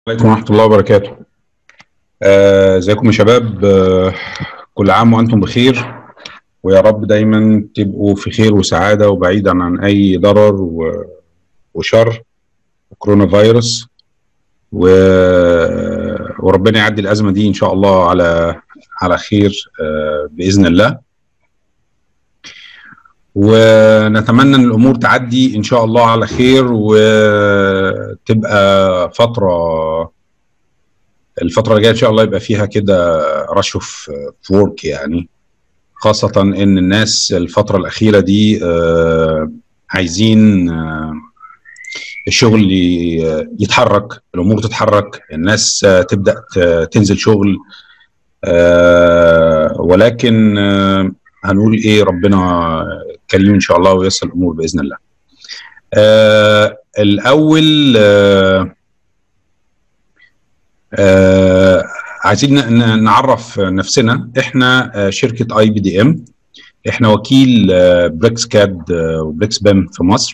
عليكم ورحمة الله وبركاته. آه، ازيكم يا شباب؟ آه، كل عام وانتم بخير ويا رب دايما تبقوا في خير وسعادة وبعيدا عن أي ضرر و- وشر وكورونا فيروس و... وربنا يعدي الأزمة دي إن شاء الله على على خير آه، بإذن الله. ونتمنى ان الامور تعدي ان شاء الله على خير وتبقى فتره الفتره اللي جايه ان شاء الله يبقى فيها كده رش في ورك يعني خاصه ان الناس الفتره الاخيره دي آه، عايزين آه، الشغل ي- يتحرك الامور تتحرك الناس آه، تبدا ت- تنزل شغل آه، ولكن آه، هنقول ايه ربنا كريم ان شاء الله وييسر الامور باذن الله. آه الاول آه آه عايزين ن- ن- نعرف نفسنا احنا آه شركه اي بي دي ام احنا وكيل آه بريكس كاد آه وبريكس بام في مصر.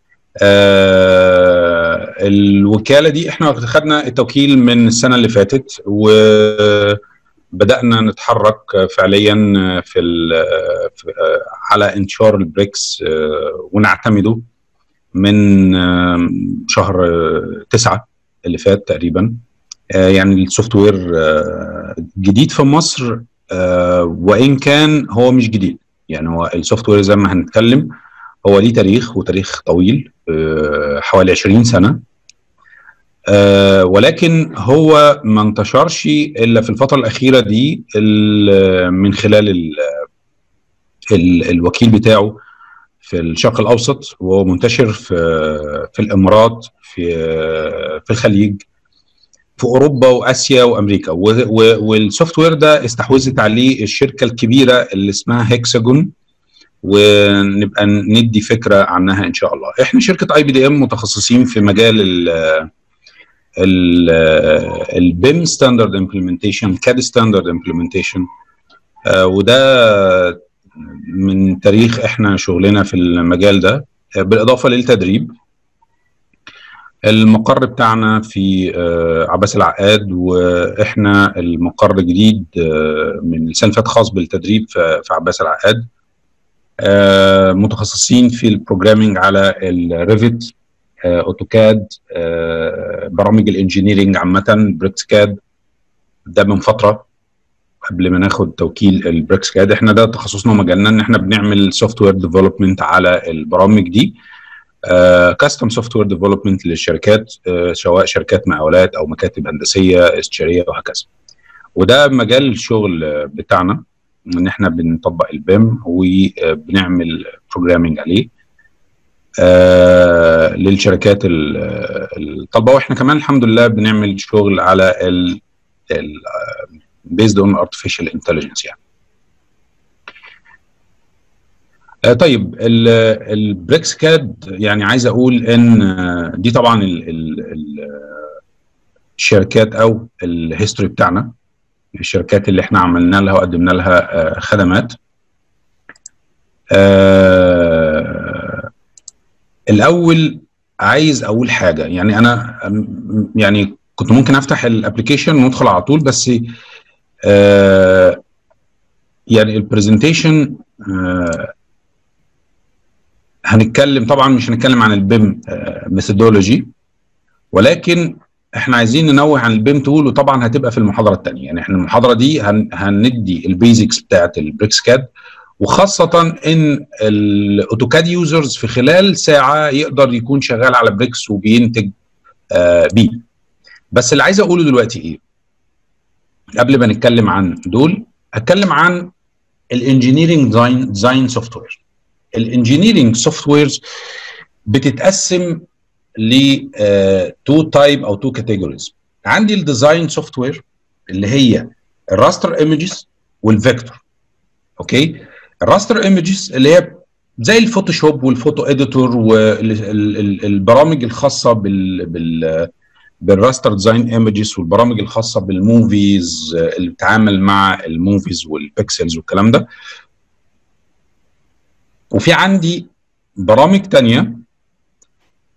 آه الوكاله دي احنا خدنا التوكيل من السنه اللي فاتت وبدانا نتحرك فعليا في, ال- في على انتشار البريكس آه، ونعتمده من آه، شهر آه، تسعة اللي فات تقريبا آه، يعني السوفت وير آه، جديد في مصر آه، وان كان هو مش جديد يعني هو السوفت وير زي ما هنتكلم هو ليه تاريخ وتاريخ طويل آه، حوالي 20 سنه آه، ولكن هو ما انتشرش الا في الفتره الاخيره دي ال- من خلال ال ال الوكيل بتاعه في الشرق الاوسط وهو منتشر في في الامارات في في الخليج في اوروبا واسيا وامريكا و- و- والسوفت وير ده استحوذت عليه الشركه الكبيره اللي اسمها هيكساجون ونبقى ندي فكره عنها ان شاء الله احنا شركه اي بي دي ام متخصصين في مجال ال ال البيم ستاندرد امبلمنتيشن كاد ستاندرد امبلمنتيشن وده من تاريخ احنا شغلنا في المجال ده آه، بالاضافه للتدريب المقر بتاعنا في آه، عباس العقاد واحنا المقر جديد آه، من السنه اللي فاتت خاص بالتدريب في في عباس العقاد آه، متخصصين في البروجرامينج على الريفت اوتوكاد آه، برامج الانجينيرنج عامه بريكس كاد ده من فتره قبل ما ناخد توكيل البريكس كاد احنا ده تخصصنا ومجالنا ان احنا بنعمل سوفت وير ديفلوبمنت على البرامج دي كاستم سوفت وير ديفلوبمنت للشركات آه، سواء شركات مقاولات او مكاتب هندسيه استشاريه وهكذا وده مجال الشغل آه، بتاعنا ان احنا بنطبق البيم وبنعمل بروجرامنج عليه آه للشركات ال- الطالبه واحنا كمان الحمد لله بنعمل شغل على ال ال based on artificial intelligence يعني. آه طيب البريكس كاد يعني عايز اقول ان آه، دي طبعا ال ال ال الشركات او الهيستوري بتاعنا الشركات اللي احنا عملنا لها وقدمنا لها آه، خدمات آه، الاول عايز اقول حاجه يعني انا أم- يعني كنت ممكن افتح الابلكيشن وندخل على طول بس آه يعني البرزنتيشن آه هنتكلم طبعا مش هنتكلم عن البيم ميثودولوجي ولكن احنا عايزين ننوه عن البيم تول وطبعا هتبقى في المحاضره الثانيه يعني احنا المحاضره دي هن هندي البيزكس بتاعت البريكس كاد وخاصه ان الاوتوكاد يوزرز في خلال ساعه يقدر يكون شغال على بريكس وبينتج آه بيه بس اللي عايز اقوله دلوقتي ايه قبل ما نتكلم عن دول هتكلم عن الانجينيرنج ديزاين ديزاين سوفت وير الانجينيرنج سوفت ويرز بتتقسم ل تو تايب او تو كاتيجوريز عندي الديزاين سوفت وير اللي هي الراستر ايمجز والفيكتور اوكي الراستر ايمجز اللي هي زي الفوتوشوب والفوتو اديتور والبرامج الخاصه بال بال بالراستر ديزاين ايمجز والبرامج الخاصه بالموفيز آه، اللي بتتعامل مع الموفيز والبيكسلز والكلام ده وفي عندي برامج تانية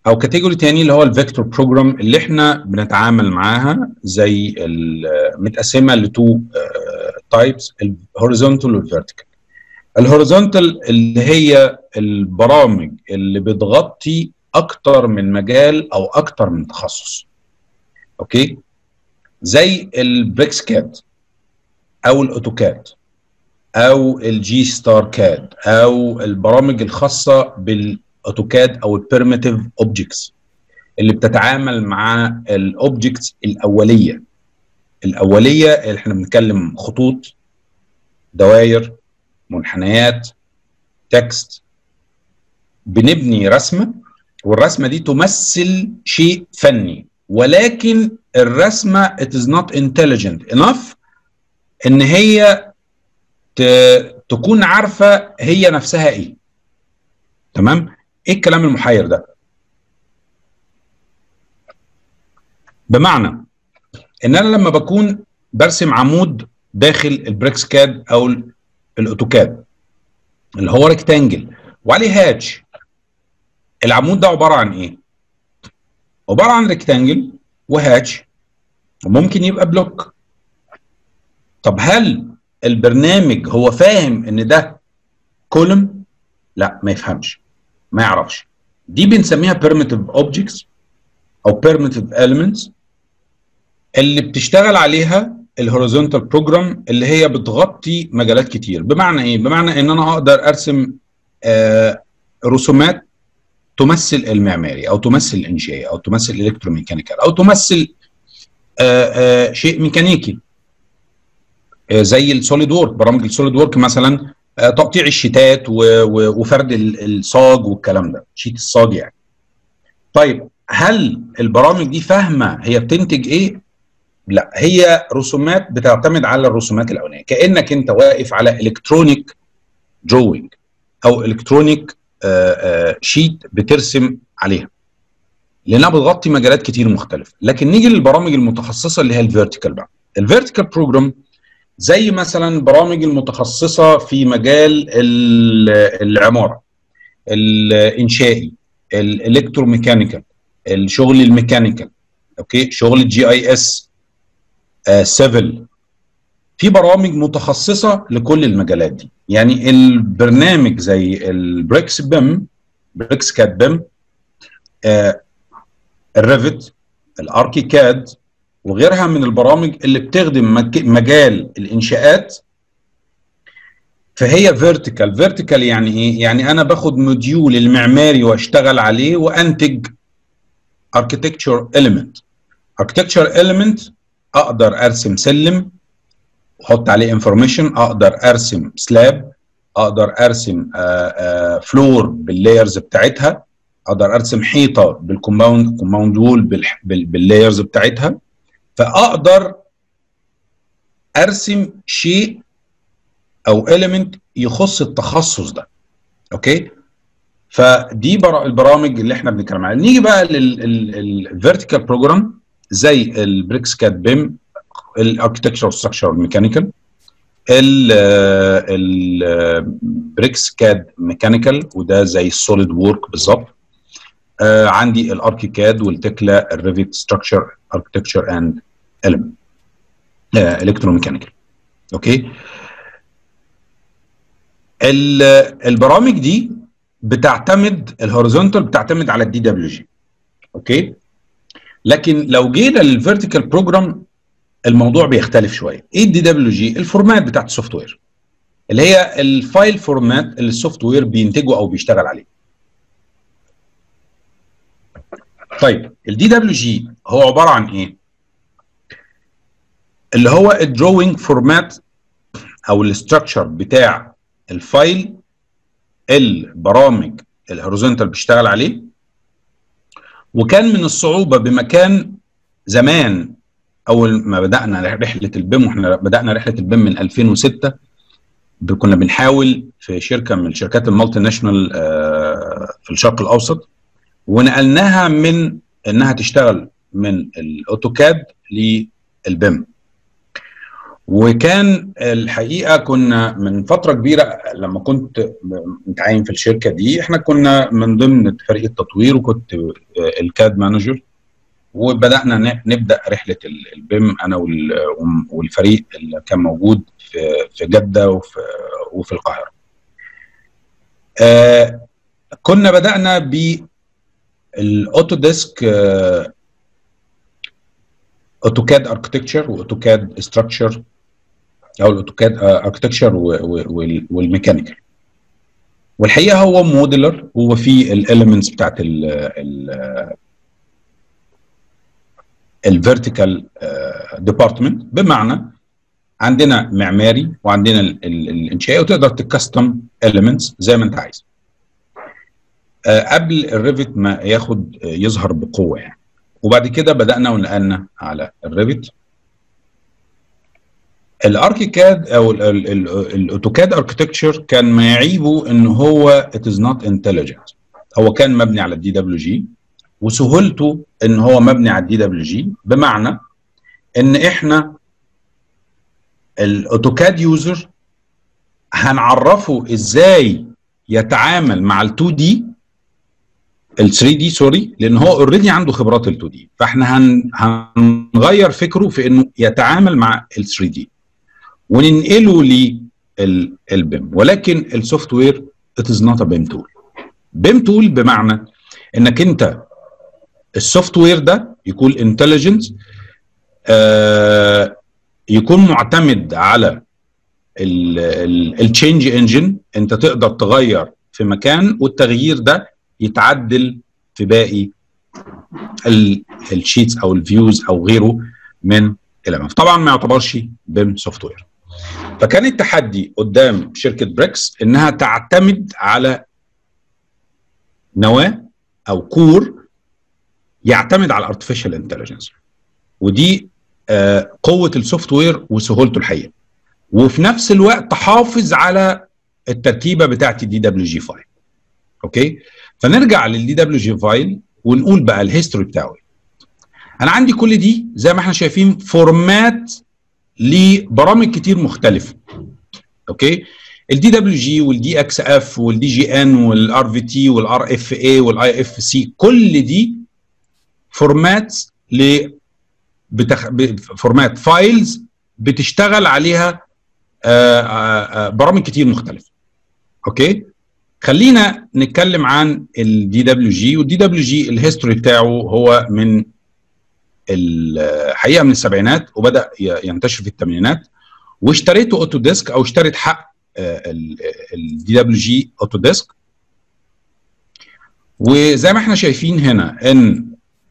او كاتيجوري تاني اللي هو الفيكتور بروجرام اللي احنا بنتعامل معاها زي متقسمه لتو تايبس الهوريزونتال والفيرتيكال الهوريزونتال اللي هي البرامج اللي بتغطي اكتر من مجال او اكتر من تخصص اوكي زي البريكس كاد او الاوتوكاد او الجي ستار كاد او البرامج الخاصه بالاوتوكاد او البريميتيف اوبجكتس اللي بتتعامل مع الاوبجكتس الاوليه الاوليه اللي احنا بنتكلم خطوط دوائر منحنيات تكست بنبني رسمه والرسمه دي تمثل شيء فني ولكن الرسمه it is not intelligent enough ان هي تكون عارفه هي نفسها ايه تمام ايه الكلام المحير ده بمعنى ان انا لما بكون برسم عمود داخل البريكس كاد او الاوتوكاد اللي هو ريكتانجل وعليه هاتش العمود ده عباره عن ايه عباره عن ريكتانجل وهاتش وممكن يبقى بلوك طب هل البرنامج هو فاهم ان ده كولم لا ما يفهمش ما يعرفش دي بنسميها primitive objects او primitive elements اللي بتشتغل عليها الهوريزونتال بروجرام اللي هي بتغطي مجالات كتير بمعنى ايه بمعنى ان انا اقدر ارسم آه رسومات تمثل المعماري او تمثل الانشائي او تمثل الالكتروميكانيكال او تمثل آه آه شيء ميكانيكي زي السوليد وورك برامج السوليد وورك مثلا تقطيع الشيتات وفرد الصاج والكلام ده شيت الصاج يعني طيب هل البرامج دي فاهمه هي بتنتج ايه لا هي رسومات بتعتمد على الرسومات الاولانيه كانك انت واقف على الكترونيك دروينج او الكترونيك شيت بترسم عليها لانها بتغطي مجالات كتير مختلفه لكن نيجي للبرامج المتخصصه اللي هي الفيرتيكال بقى الفيرتيكال بروجرام زي مثلا برامج المتخصصه في مجال العماره الانشائي الالكتروميكانيكال الشغل الميكانيكال اوكي شغل الجي اي اس سيفل في برامج متخصصه لكل المجالات دي يعني البرنامج زي البريكس بيم بريكس كاد بيم آه الريفت الاركي كاد وغيرها من البرامج اللي بتخدم مجال الانشاءات فهي فيرتيكال فيرتيكال يعني ايه يعني انا باخد موديول المعماري واشتغل عليه وانتج اركتكتشر اليمنت اركتكتشر اليمنت اقدر ارسم سلم واحط عليه انفورميشن اقدر ارسم سلاب اقدر ارسم فلور باللايرز بتاعتها اقدر ارسم حيطه بالكومباوند كومباوند وول باللايرز بتاعتها فاقدر ارسم شيء او اليمنت يخص التخصص ده اوكي فدي البرامج اللي احنا بنتكلم عليها نيجي بقى للفيرتيكال بروجرام زي البريكس كات بيم الاركتكتشر ستراكشر ميكانيكال البريكس كاد ميكانيكال وده زي السوليد وورك بالظبط آه عندي الاركي كاد والتكلا الريفيت ستراكشر اركتكتشر اند اليمنت الكتروميكانيكال اوكي البرامج دي بتعتمد الهوريزونتال بتعتمد على الدي دبليو جي اوكي لكن لو جينا للفيرتيكال بروجرام الموضوع بيختلف شويه ايه الدي دبليو جي الفورمات بتاعت السوفت وير اللي هي الفايل فورمات اللي السوفت وير بينتجه او بيشتغل عليه طيب الدي دبليو جي هو عباره عن ايه اللي هو الدروينج فورمات او الاستراكشر بتاع الفايل البرامج الهوريزونتال بيشتغل عليه وكان من الصعوبه بمكان زمان اول ما بدانا رحله البيم واحنا بدانا رحله البيم من 2006 كنا بنحاول في شركه من شركات المالتي ناشونال في الشرق الاوسط ونقلناها من انها تشتغل من الاوتوكاد للبيم وكان الحقيقه كنا من فتره كبيره لما كنت متعين في الشركه دي احنا كنا من ضمن فريق التطوير وكنت الكاد مانجر وبدانا نبدا رحله البيم انا والفريق اللي كان موجود في في جده وفي وفي القاهره. آه كنا بدانا ب الاوتوديسك اوتوكاد اركتكتشر واوتوكاد ستراكشر او الاوتوكاد اركتكتشر والميكانيكال والحقيقه هو موديلر هو فيه الاليمنتس بتاعت ال الفيرتيكال ديبارتمنت بمعنى عندنا معماري وعندنا الانشائي وتقدر تكستم اليمنتس زي ما انت عايز قبل الريفت ما ياخد يظهر بقوه يعني وبعد كده بدانا ونقلنا على الريفت الاركيكاد او الاوتوكاد اركتكتشر كان ما يعيبه ان هو ات از نوت انتليجنت هو كان مبني على الدي دبليو جي وسهولته ان هو مبني على الدي دبليو جي بمعنى ان احنا الاوتوكاد يوزر هنعرفه ازاي يتعامل مع ال 2 دي ال 3 دي سوري لان هو اوريدي عنده خبرات ال 2 دي فاحنا هن هنغير فكره في انه يتعامل مع ال 3 دي وننقله للبيم ولكن السوفت وير ات از نوت ا بيم تول بيم تول بمعنى انك انت السوفت وير ده يكون انتليجنت آه يكون معتمد على التشينج انجن انت تقدر تغير في مكان والتغيير ده يتعدل في باقي الشيتس او الفيوز او غيره من الامام طبعا ما يعتبرش بيم سوفت وير فكان التحدي قدام شركه بريكس انها تعتمد على نواه او كور يعتمد على الارتفيشال انتليجنس ودي آه قوه السوفت وير وسهولته الحقيقه وفي نفس الوقت تحافظ على التركيبه بتاعت الدي دبليو جي فايل اوكي فنرجع للدي دبليو جي فايل ونقول بقى الهيستوري بتاعه انا عندي كل دي زي ما احنا شايفين فورمات لبرامج كتير مختلفه اوكي الدي دبليو جي والدي اكس اف والدي جي ان والار في تي والار اف اي والاي اف سي كل دي فورمات ل بتخ... فورمات فايلز بتشتغل عليها آآ آآ برامج كتير مختلفه اوكي خلينا نتكلم عن الدي دبليو جي والدي دبليو جي الهيستوري بتاعه هو من الحقيقه من السبعينات وبدا ينتشر في الثمانينات واشتريته اوتو ديسك او اشتريت حق الدي دبليو جي اوتو ديسك وزي ما احنا شايفين هنا ان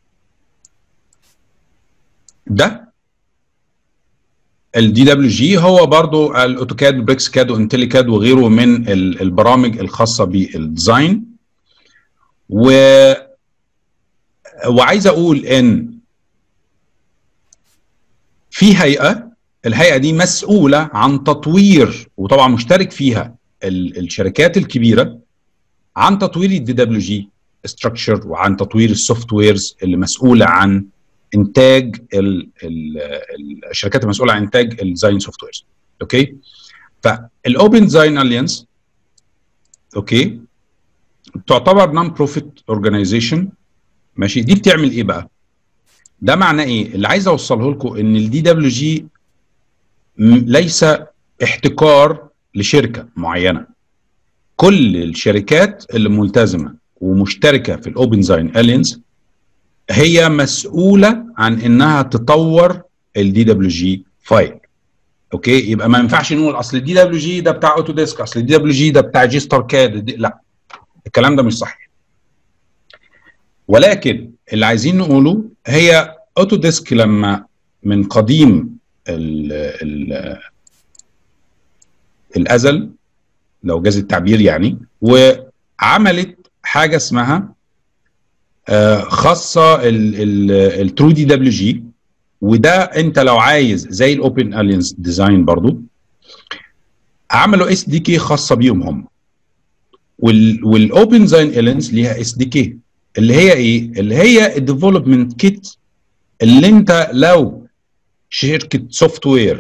ده الدي دبليو جي هو برضو الاوتوكاد بريكس كاد وانتلي كاد وغيره من البرامج الخاصه بالديزاين و وعايز اقول ان في هيئه الهيئه دي مسؤوله عن تطوير وطبعا مشترك فيها الشركات الكبيره عن تطوير الدي دبليو جي ستراكشر وعن تطوير السوفت ويرز اللي مسؤوله عن انتاج ال ال الشركات المسؤوله عن انتاج الديزاين سوفت ويرز اوكي فالاوبن ديزاين اليانس اوكي تعتبر نون بروفيت اورجانيزيشن ماشي دي بتعمل ايه بقى ده معناه ايه اللي عايز اوصله لكم ان الدي دبليو جي ليس احتكار لشركه معينه كل الشركات اللي ملتزمه ومشتركه في الاوبن ديزاين اليانس هي مسؤوله عن انها تطور الدي دبليو جي فايل اوكي يبقى ما ينفعش نقول اصل الدي دبليو جي ده بتاع اوتو ديسك اصل الدي دبليو جي ده بتاع جي ستار كاد لا الكلام ده مش صحيح ولكن اللي عايزين نقوله هي اوتو ديسك لما من قديم ال ال الازل لو جاز التعبير يعني وعملت حاجه اسمها خاصه الترو دي دبليو جي وده انت لو عايز زي الاوبن الينس ديزاين برضو عملوا اس دي كي خاصه بيهم هم والاوبن ديزاين الينس ليها اس دي كي اللي هي ايه؟ اللي هي الديفلوبمنت كيت اللي انت لو شركه سوفت وير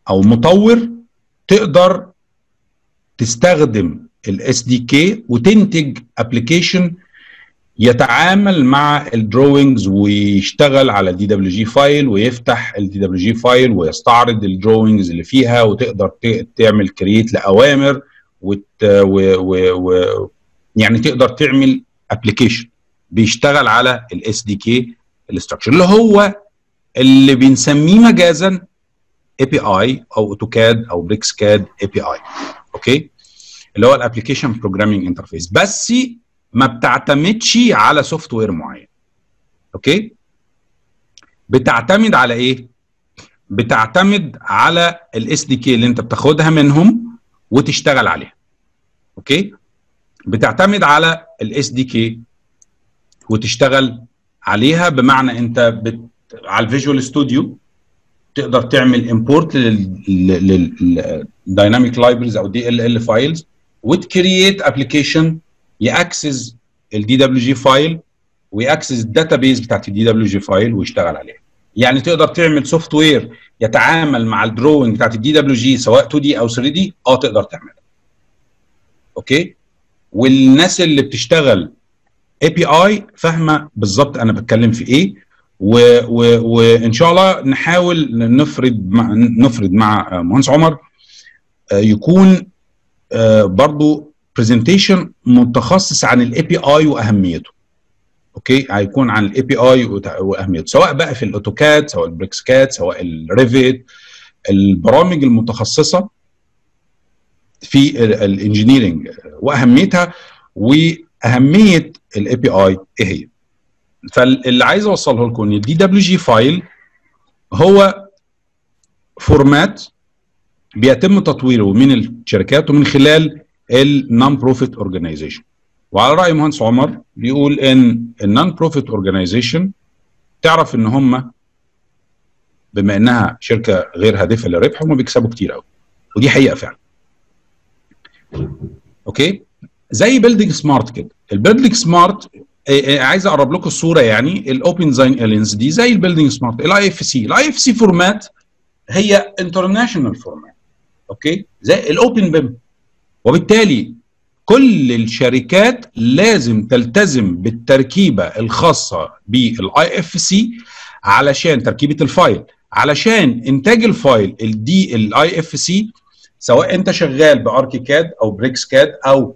او مطور تقدر تستخدم الاس دي كي وتنتج ابلكيشن يتعامل مع الدروينجز ويشتغل على دي دبليو جي فايل ويفتح الدي دبليو جي فايل ويستعرض الدروينجز اللي فيها وتقدر تعمل كرييت لاوامر وت و و و يعني تقدر تعمل ابلكيشن بيشتغل على الاس دي كي الاستراكشر اللي هو اللي بنسميه مجازا اي بي اي او اوتوكاد او بريكس كاد اي بي اي اوكي اللي هو الابلكيشن بروجرامينج انترفيس بس ما بتعتمدش على سوفت وير معين اوكي بتعتمد على ايه بتعتمد على الاس دي كي اللي انت بتاخدها منهم وتشتغل عليها اوكي بتعتمد على الاس دي كي وتشتغل عليها بمعنى انت بت... على الفيجوال ستوديو تقدر تعمل امبورت للدايناميك لايبرز او دي ال ال فايلز وتكرييت ابلكيشن ياكسس الدي دبليو جي فايل وياكسس الداتا بيز بتاعت الدي دبليو جي فايل ويشتغل عليها يعني تقدر تعمل سوفت وير يتعامل مع الدروينج بتاعت الدي دبليو جي سواء 2 دي او 3 دي اه تقدر تعملها اوكي والناس اللي بتشتغل اي بي اي فاهمه بالظبط انا بتكلم في ايه وان شاء الله نحاول نفرد مع نفرد مع مهندس عمر يكون برضو برزنتيشن متخصص عن الاي بي اي واهميته اوكي هيكون عن الاي بي اي واهميته سواء بقى في الاوتوكاد سواء البريكس كات سواء الريفيت البرامج المتخصصه في الانجينيرنج واهميتها واهميه الاي بي اي ايه هي فاللي عايز اوصله لكم ان الدي دبليو جي فايل هو فورمات بيتم تطويره من الشركات ومن خلال النون بروفيت اورجانيزيشن وعلى راي مهندس عمر بيقول ان النون بروفيت اورجانيزيشن تعرف ان هم بما انها شركه غير هادفه للربح هم بيكسبوا كتير قوي ودي حقيقه فعلا اوكي زي بيلدينج سمارت كده البيلدينج سمارت عايز اقرب لكم الصوره يعني الاوبن ديزاين الينز دي زي البيلدينج سمارت الاي اف سي الاي اف سي فورمات هي انترناشونال فورمات اوكي زي الاوبن بيم وبالتالي كل الشركات لازم تلتزم بالتركيبه الخاصه بالاي اف سي علشان تركيبه الفايل علشان انتاج الفايل الدي الاي اف سي سواء انت شغال باركي كاد او بريكس كاد او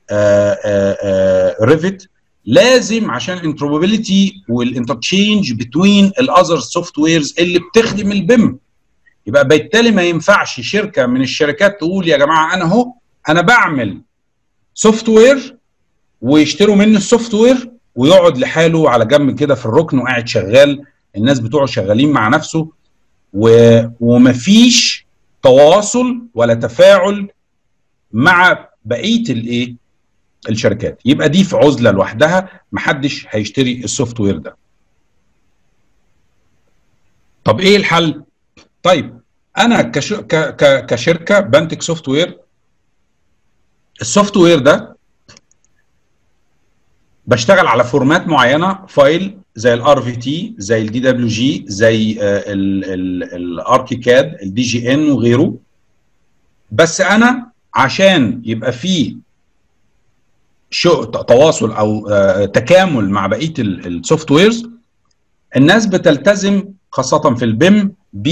ريفت لازم عشان انتروبابيلتي والانترتشينج بتوين الاذر سوفت ويرز اللي بتخدم البيم يبقى بالتالي ما ينفعش شركه من الشركات تقول يا جماعه انا اهو انا بعمل سوفت وير ويشتروا مني السوفت وير ويقعد لحاله على جنب كده في الركن وقاعد شغال الناس بتوعه شغالين مع نفسه و... ومفيش تواصل ولا تفاعل مع بقيه الايه الشركات يبقى دي في عزله لوحدها محدش هيشتري السوفت وير ده طب ايه الحل طيب انا كش... ك... ك... كشركه بنتج سوفت وير السوفت وير ده بشتغل على فورمات معينه فايل زي الار في تي زي الدي دبليو جي زي الاركي كاد الدي جي ان وغيره بس انا عشان يبقى في شو تواصل او تكامل مع بقيه السوفت ويرز الناس بتلتزم خاصه في البيم ب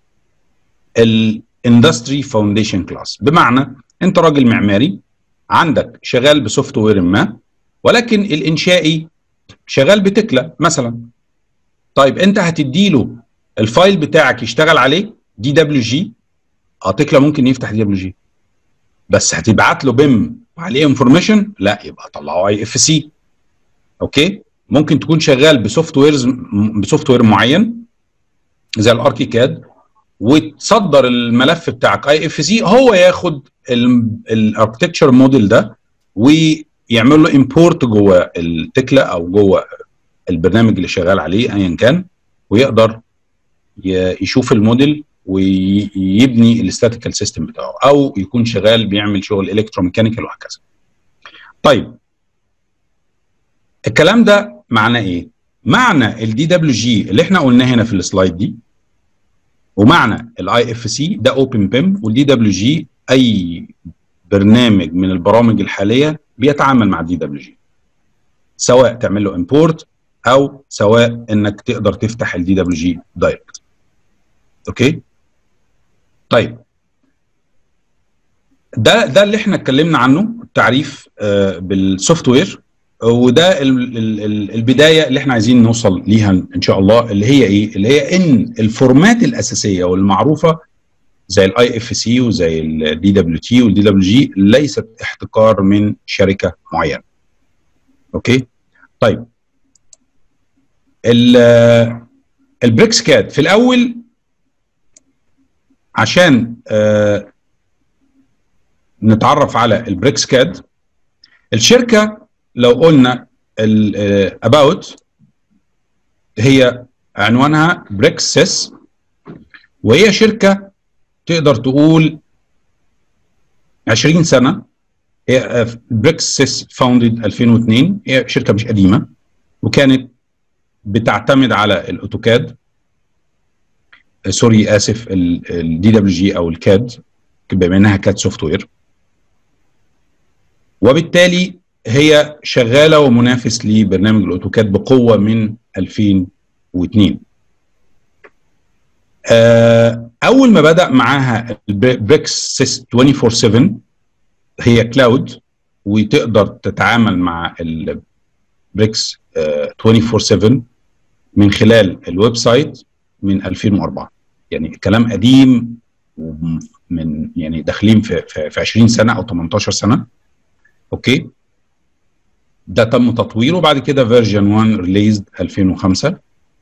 الاندستري فاونديشن كلاس بمعنى انت راجل معماري عندك شغال بسوفت وير ما ولكن الانشائي شغال بتكلا مثلا طيب انت هتدي له الفايل بتاعك يشتغل عليه دي دبليو جي اه تكلا ممكن يفتح دي دبليو جي بس هتبعت له بيم وعليه انفورميشن لا يبقى طلعه اي اف سي اوكي ممكن تكون شغال بسوفت ويرز بسوفت وير معين زي الاركي كاد وتصدر الملف بتاعك اي اف سي هو ياخد الاركتكتشر موديل ده ويعمل له امبورت جوه التكله او جوه البرنامج اللي شغال عليه ايا كان ويقدر يشوف الموديل ويبني الاستاتيكال سيستم بتاعه او يكون شغال بيعمل شغل الكتروميكانيكال وهكذا. طيب الكلام ده معناه ايه؟ معنى الدي دبليو جي اللي احنا قلناه هنا في السلايد دي ومعنى الاي اف سي ده اوبن بيم والدي دبليو جي اي برنامج من البرامج الحاليه بيتعامل مع الدي دبليو جي سواء تعمل له امبورت او سواء انك تقدر تفتح الدي دبليو جي دايركت اوكي طيب ده ده اللي احنا اتكلمنا عنه التعريف آه بالسوفت وير وده ال ال ال البدايه اللي احنا عايزين نوصل ليها ان شاء الله اللي هي ايه؟ اللي هي ان الفورمات الاساسيه والمعروفه زي الاي اف سي وزي الدي دبليو تي والدي دبليو جي ليست احتكار من شركه معينه. اوكي؟ طيب البريكس كاد في الاول عشان آه نتعرف على البريكس كاد الشركه لو قلنا الاباوت هي عنوانها بريكس سيس وهي شركه تقدر تقول 20 سنه هي بريكس سيس فاوندد 2002 هي شركه مش قديمه وكانت بتعتمد على الاوتوكاد سوري اسف الدي دبليو جي او الكاد بما انها كاد سوفت وير وبالتالي هي شغاله ومنافس لبرنامج الاوتوكاد بقوه من 2002 اول ما بدا معاها بريكس 24 7 هي كلاود وتقدر تتعامل مع البريكس 24 7 من خلال الويب سايت من 2004 يعني الكلام قديم من يعني داخلين في في 20 سنه او 18 سنه اوكي ده تم تطويره بعد كده فيرجن 1 ريليزد 2005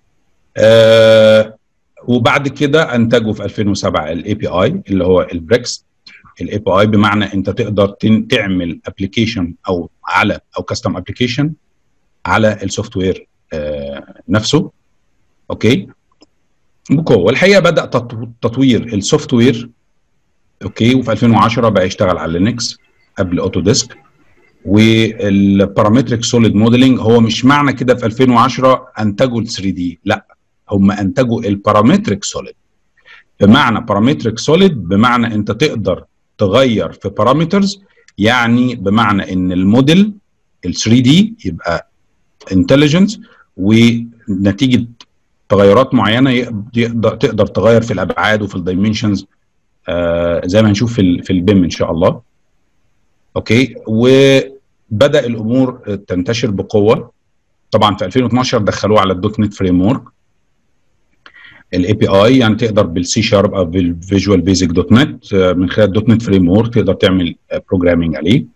آه وبعد كده انتجوا في 2007 الاي بي اي اللي هو البريكس الاي بي اي بمعنى انت تقدر تعمل ابلكيشن او على او كاستم ابلكيشن على السوفت وير آه نفسه اوكي بقوه والحقيقه بدا تطوير السوفت وير اوكي وفي 2010 بقى يشتغل على لينكس قبل اوتوديسك والبارامتريك سوليد موديلنج هو مش معنى كده في 2010 انتجوا ال 3 دي لا هم انتجوا البارامتريك سوليد بمعنى بارامتريك سوليد بمعنى انت تقدر تغير في بارامترز يعني بمعنى ان الموديل ال 3 دي يبقى انتليجنس ونتيجه تغيرات معينه يقدر تقدر تغير في الابعاد وفي الدايمنشنز آه زي ما هنشوف في في البيم ان شاء الله اوكي وبدا الامور تنتشر بقوه طبعا في 2012 دخلوه على الدوت نت فريم ورك الاي بي اي يعني تقدر بالسي شارب او بالفيجوال بيزك دوت نت من خلال الدوت نت فريم ورك تقدر تعمل بروجرامينج عليه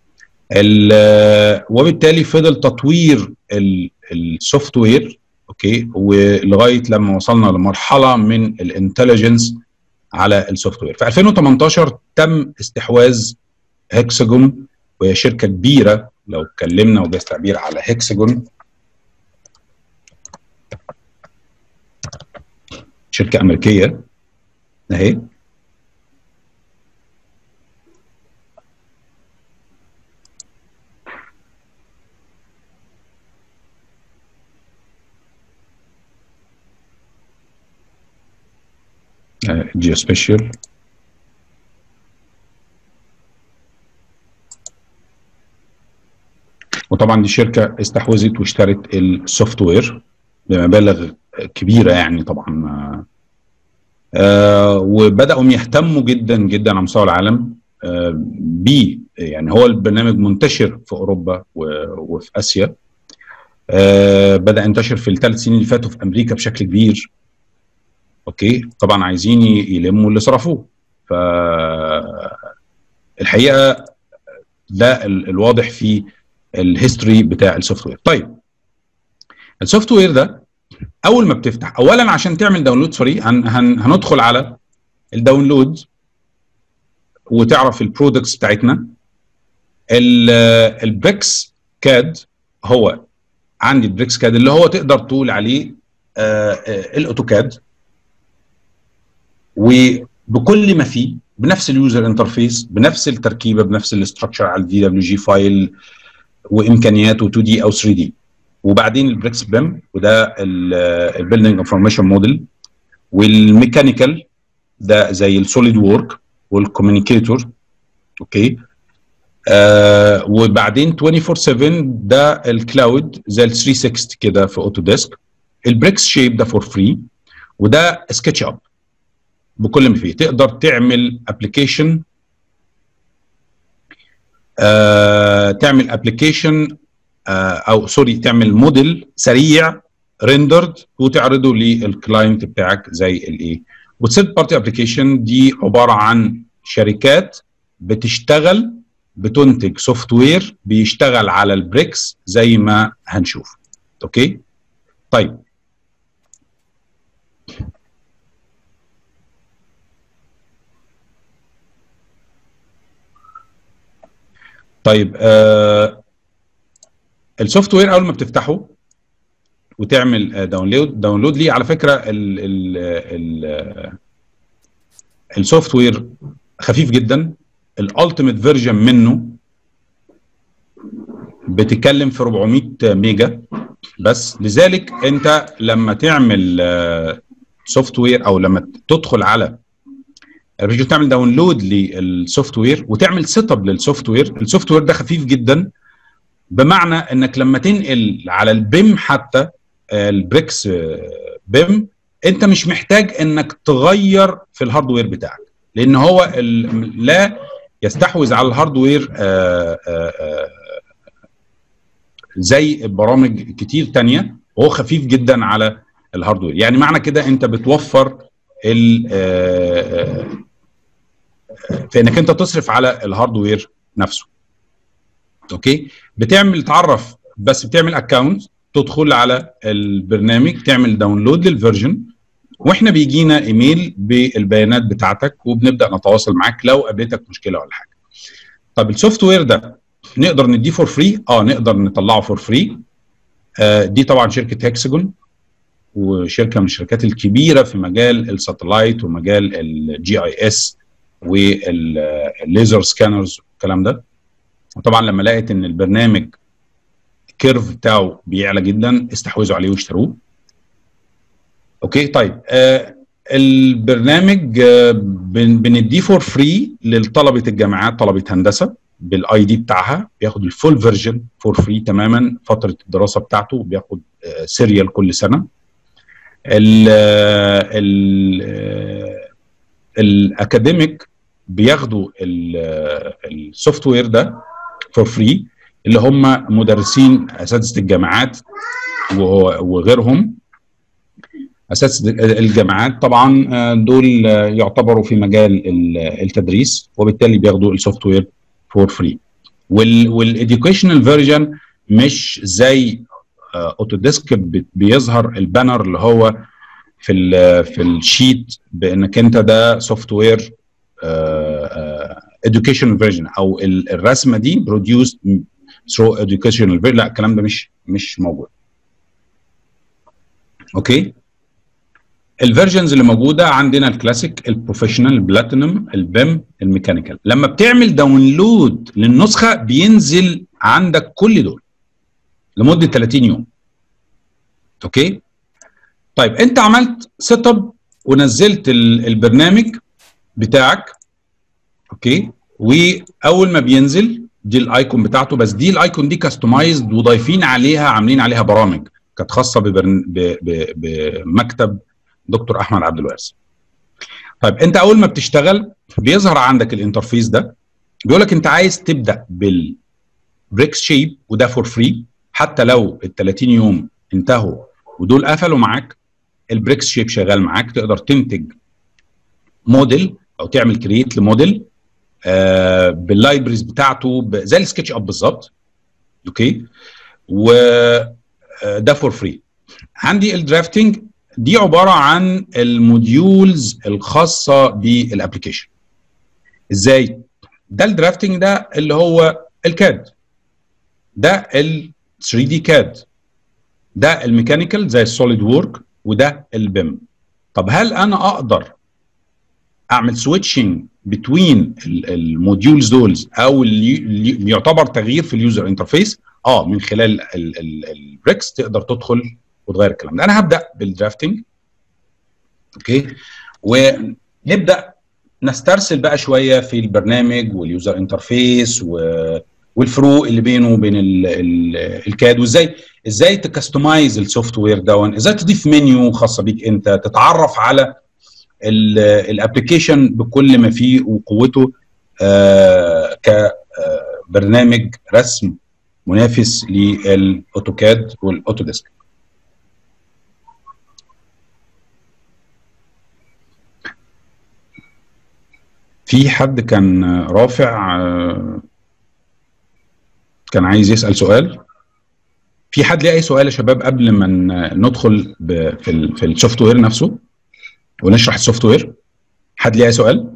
وبالتالي فضل تطوير السوفت وير اوكي ولغايه لما وصلنا لمرحله من الانتليجنس على السوفت وير في 2018 تم استحواذ هكسجون وهي شركه كبيره لو اتكلمنا وجاز تعبير على هكسجون شركه امريكيه اهي جيوسبيشال وطبعا دي شركه استحوذت واشترت السوفت وير بمبالغ كبيره يعني طبعا آه وبداوا يهتموا جدا جدا على مستوى العالم آه بيه يعني هو البرنامج منتشر في اوروبا وفي اسيا آه بدا ينتشر في الثلاث سنين اللي فاتوا في امريكا بشكل كبير اوكي طبعا عايزين يلموا اللي صرفوه ف الحقيقه ده الواضح في الهيستوري بتاع السوفت وير طيب السوفت وير ده اول ما بتفتح اولا عشان تعمل داونلود فري هن هن هندخل على الداونلود وتعرف البرودكتس بتاعتنا البريكس كاد هو عندي البريكس كاد اللي هو تقدر تقول عليه الاوتوكاد وبكل ما فيه بنفس اليوزر انترفيس بنفس التركيبه بنفس الاستراكشر على الدي دبليو جي فايل وامكانياته 2 دي او 3 دي وبعدين البريكس بيم وده البيلدنج انفورميشن موديل والميكانيكال ده زي السوليد وورك والكوميونيكيتور اوكي آه وبعدين 24 7 ده الكلاود زي ال 360 كده في اوتوديسك البريكس شيب ده فور فري وده سكتش اب بكل ما فيه تقدر تعمل ابلكيشن آه تعمل ابلكيشن آه او سوري تعمل موديل سريع ريندرد وتعرضه للكلاينت بتاعك زي الايه والثيرد بارتي ابلكيشن دي عباره عن شركات بتشتغل بتنتج سوفت وير بيشتغل على البريكس زي ما هنشوف اوكي طيب طيب آه السوفت وير اول ما بتفتحه وتعمل داونلود داونلود ليه على فكره ال ال ال السوفت وير خفيف جدا الالتيميت فيرجن منه بتتكلم في 400 ميجا بس لذلك انت لما تعمل سوفت وير او لما تدخل على مش تعمل داونلود للسوفت وير وتعمل سيت اب للسوفت وير السوفت وير ده خفيف جدا بمعنى انك لما تنقل على البيم حتى البريكس بيم انت مش محتاج انك تغير في الهاردوير بتاعك لان هو لا يستحوذ على الهاردوير آآ آآ زي برامج كتير تانية وهو خفيف جدا على الهاردوير يعني معنى كده انت بتوفر ال في انك انت تصرف على الهاردوير نفسه اوكي بتعمل تعرف بس بتعمل اكونت تدخل على البرنامج تعمل داونلود للفيرجن واحنا بيجينا ايميل بالبيانات بتاعتك وبنبدا نتواصل معاك لو قابلتك مشكله ولا حاجه طب السوفت وير ده نقدر نديه فور فري اه نقدر نطلعه فور فري آه دي طبعا شركه هكسجون وشركه من الشركات الكبيره في مجال الساتلايت ومجال الجي اي اس والليزر سكانرز والكلام ده وطبعا لما لقيت ان البرنامج الكيرف بتاعه بيعلى جدا استحوذوا عليه واشتروه اوكي طيب آه البرنامج آه بنديه فور فري لطلبه الجامعات طلبه هندسه بالاي دي بتاعها بياخد الفول فيرجن فور فري تماما فتره الدراسه بتاعته بياخد آه سيريال كل سنه ال ال الاكاديميك بياخدوا السوفت وير ده فور فري اللي هم مدرسين اساتذه الجامعات وغيرهم اساتذه الجامعات طبعا دول يعتبروا في مجال التدريس وبالتالي بياخدوا السوفت وير فور فري والاديوكيشنال فيرجن مش زي اوتوديسك بيظهر البانر اللي هو في ال في الشيت بانك انت ده سوفت وير educational فيرجن او الرسمه دي بروديوسد ثرو educational لا الكلام ده مش مش موجود اوكي الفيرجنز اللي موجوده عندنا الكلاسيك البروفيشنال البلاتينوم البيم الميكانيكال لما بتعمل داونلود للنسخه بينزل عندك كل دول لمده 30 يوم اوكي طيب انت عملت سيت اب ونزلت البرنامج بتاعك اوكي واول ما بينزل دي الايكون بتاعته بس دي الايكون دي كاستمايزد وضايفين عليها عاملين عليها برامج كانت خاصه ببرن... ب... ب... بمكتب دكتور احمد عبد الوارث طيب انت اول ما بتشتغل بيظهر عندك الانترفيس ده بيقول لك انت عايز تبدا بالبريكس شيب وده فور فري حتى لو ال 30 يوم انتهوا ودول قفلوا معاك البريكس شيب شغال معاك تقدر تنتج موديل او تعمل كرييت لموديل آه باللايبريز بتاعته زي السكتش اب بالظبط اوكي وده فور فري عندي الدرافتنج دي عباره عن الموديولز الخاصه بالابلكيشن ازاي ده الدرافتنج ده اللي هو الكاد ده ال 3 دي كاد ده الميكانيكال زي السوليد وورك وده البيم طب هل انا اقدر اعمل سويتشنج بتوين الموديولز دولز او اللي يعتبر تغيير في اليوزر انترفيس اه من خلال البريكس تقدر تدخل وتغير الكلام ده انا هبدا بالدرافتنج اوكي ونبدا نسترسل بقى شويه في البرنامج واليوزر انترفيس و والفروق اللي بينه وبين ال ال الكاد وازاي ازاي تكستمايز السوفت وير دون ازاي تضيف منيو خاصه بيك انت تتعرف على الابلكيشن بكل ما فيه وقوته آه كبرنامج رسم منافس للاوتوكاد والاوتوديسك في حد كان رافع كان عايز يسال سؤال في حد ليه اي سؤال يا شباب قبل ما ندخل في ال في السوفت وير نفسه ونشرح السوفت وير حد ليه اي سؤال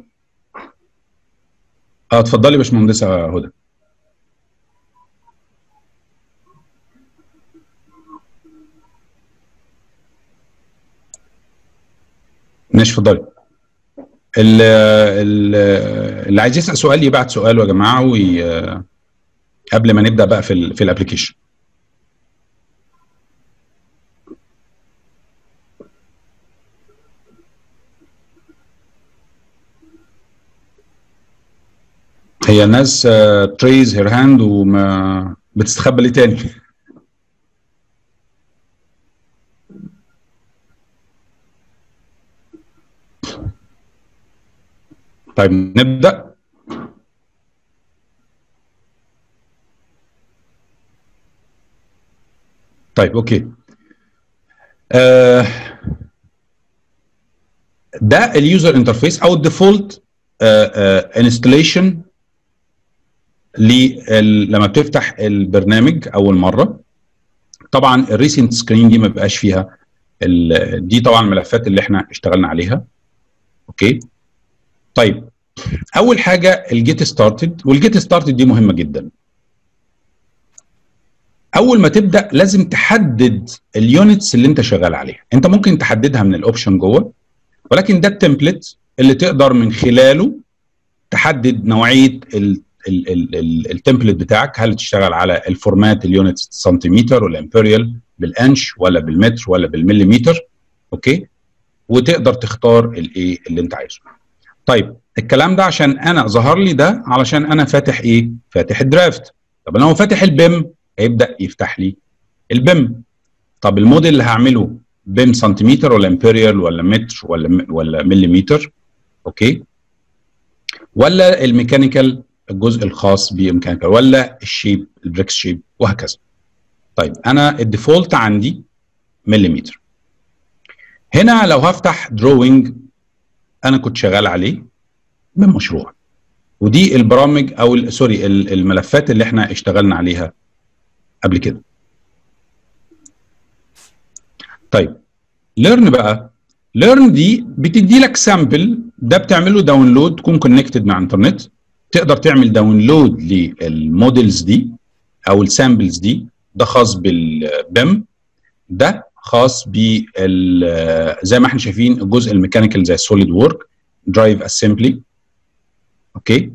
اه اتفضلي يا باشمهندسه هدى ماشي اتفضلي اللي عايز يسال سؤال يبعت سؤاله يا جماعه وي... قبل ما نبدا بقى في ال في الابلكيشن هي الناس تريز هير هاند وما بتستخبى ليه تاني طيب نبدا طيب اوكي آه ده اليوزر انترفيس او الديفولت انستليشن لما بتفتح البرنامج اول مره طبعا الريسنت سكرين دي ما بيبقاش فيها دي طبعا الملفات اللي احنا اشتغلنا عليها اوكي طيب اول حاجه الجيت ستارتد والجيت ستارتد دي مهمه جدا اول ما تبدا لازم تحدد اليونتس اللي انت شغال عليها انت ممكن تحددها من الاوبشن جوه ولكن ده التمبلت اللي تقدر من خلاله تحدد نوعيه التمبلت بتاعك هل تشتغل على الفورمات اليونتس سنتيمتر ولا امبريال بالانش ولا بالمتر ولا بالمليمتر اوكي وتقدر تختار الايه اللي انت عايزه طيب الكلام ده عشان انا ظهر لي ده علشان انا فاتح ايه فاتح الدرافت طب انا هو فاتح البيم هيبدا يفتح لي البيم طب الموديل اللي هعمله بيم سنتيمتر ولا امبريال ولا متر ولا ولا مليمتر اوكي ولا الميكانيكال الجزء الخاص بالميكانيكال ولا الشيب البريكس شيب وهكذا طيب انا الديفولت عندي مليمتر هنا لو هفتح دروينج انا كنت شغال عليه من مشروع ودي البرامج او سوري الملفات اللي احنا اشتغلنا عليها قبل كده طيب ليرن بقى ليرن دي بتدي لك سامبل ده بتعمله داونلود تكون كونكتد مع انترنت تقدر تعمل داونلود للموديلز دي او السامبلز دي ده خاص بالبيم ده خاص بال زي ما احنا شايفين الجزء الميكانيكال زي السوليد وورك درايف اسمبلي اوكي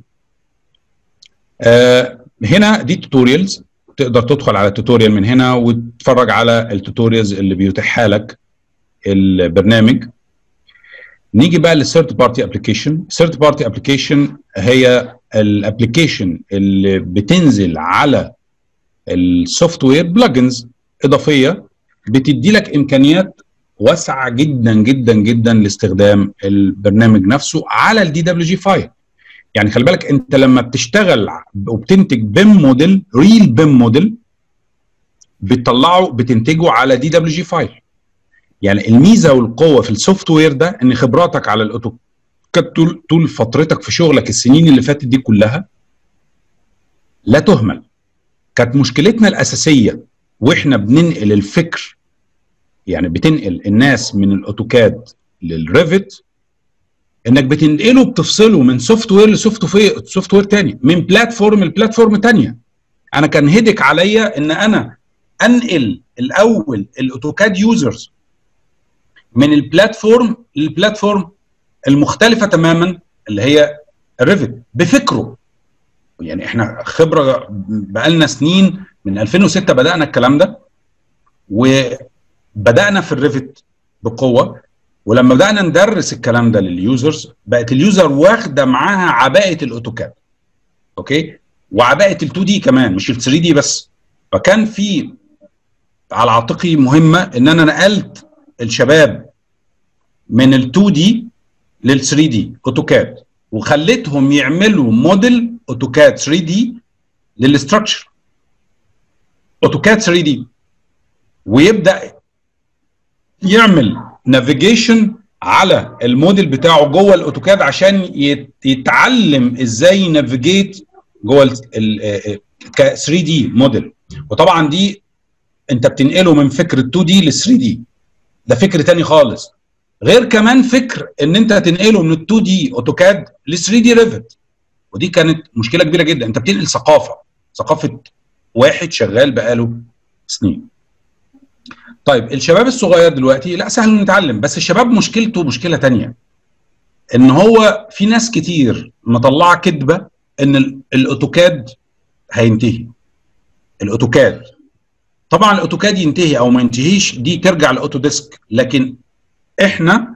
آه هنا دي توتوريالز تقدر تدخل على التوتوريال من هنا وتتفرج على التوتوريالز اللي بيتيحها لك البرنامج نيجي بقى للثيرد بارتي ابلكيشن الثيرد بارتي ابلكيشن هي الابلكيشن اللي بتنزل على السوفت وير بلجنز اضافيه بتدي لك امكانيات واسعه جدا جدا جدا لاستخدام البرنامج نفسه على الدي دبليو جي فايل يعني خلي بالك انت لما بتشتغل وبتنتج بيم موديل ريل بيم موديل بتطلعه بتنتجه على دي دبليو جي فايل يعني الميزه والقوه في السوفت وير ده ان خبراتك على الاوتو طول طول فترتك في شغلك السنين اللي فاتت دي كلها لا تهمل كانت مشكلتنا الاساسيه واحنا بننقل الفكر يعني بتنقل الناس من الاوتوكاد للريفت انك بتنقله بتفصله من سوفت وير لسوفت وير سوفت وير تاني من بلاتفورم لبلاتفورم تانية انا كان هيدك عليا ان انا انقل الاول الاوتوكاد يوزرز من البلاتفورم للبلاتفورم المختلفه تماما اللي هي الريفت بفكره يعني احنا خبره بقالنا سنين من 2006 بدانا الكلام ده وبدانا في الريفت بقوه ولما بدانا ندرس الكلام ده لليوزرز بقت اليوزر واخده معاها عباءه الاوتوكاد اوكي وعباءه ال2 دي كمان مش ال3 دي بس فكان في على عاتقي مهمه ان انا نقلت الشباب من ال2 دي لل3 دي اوتوكاد وخليتهم يعملوا موديل اوتوكاد 3 دي للاستراكشر اوتوكاد 3 دي ويبدا يعمل نافيجيشن على الموديل بتاعه جوه الاوتوكاد عشان يتعلم ازاي ينافيجيت جوه ال 3 دي موديل وطبعا دي انت بتنقله من فكر 2 دي ل 3 دي ده فكر تاني خالص غير كمان فكر ان انت تنقله من ال 2 دي اوتوكاد ل 3 دي ريفت ودي كانت مشكله كبيره جدا انت بتنقل ثقافه ثقافه واحد شغال بقاله سنين طيب الشباب الصغير دلوقتي لا سهل انه يتعلم بس الشباب مشكلته مشكله تانية ان هو في ناس كتير مطلعه كذبه ان الاوتوكاد هينتهي الاوتوكاد طبعا الاوتوكاد ينتهي او ما ينتهيش دي ترجع لاوتوديسك لكن احنا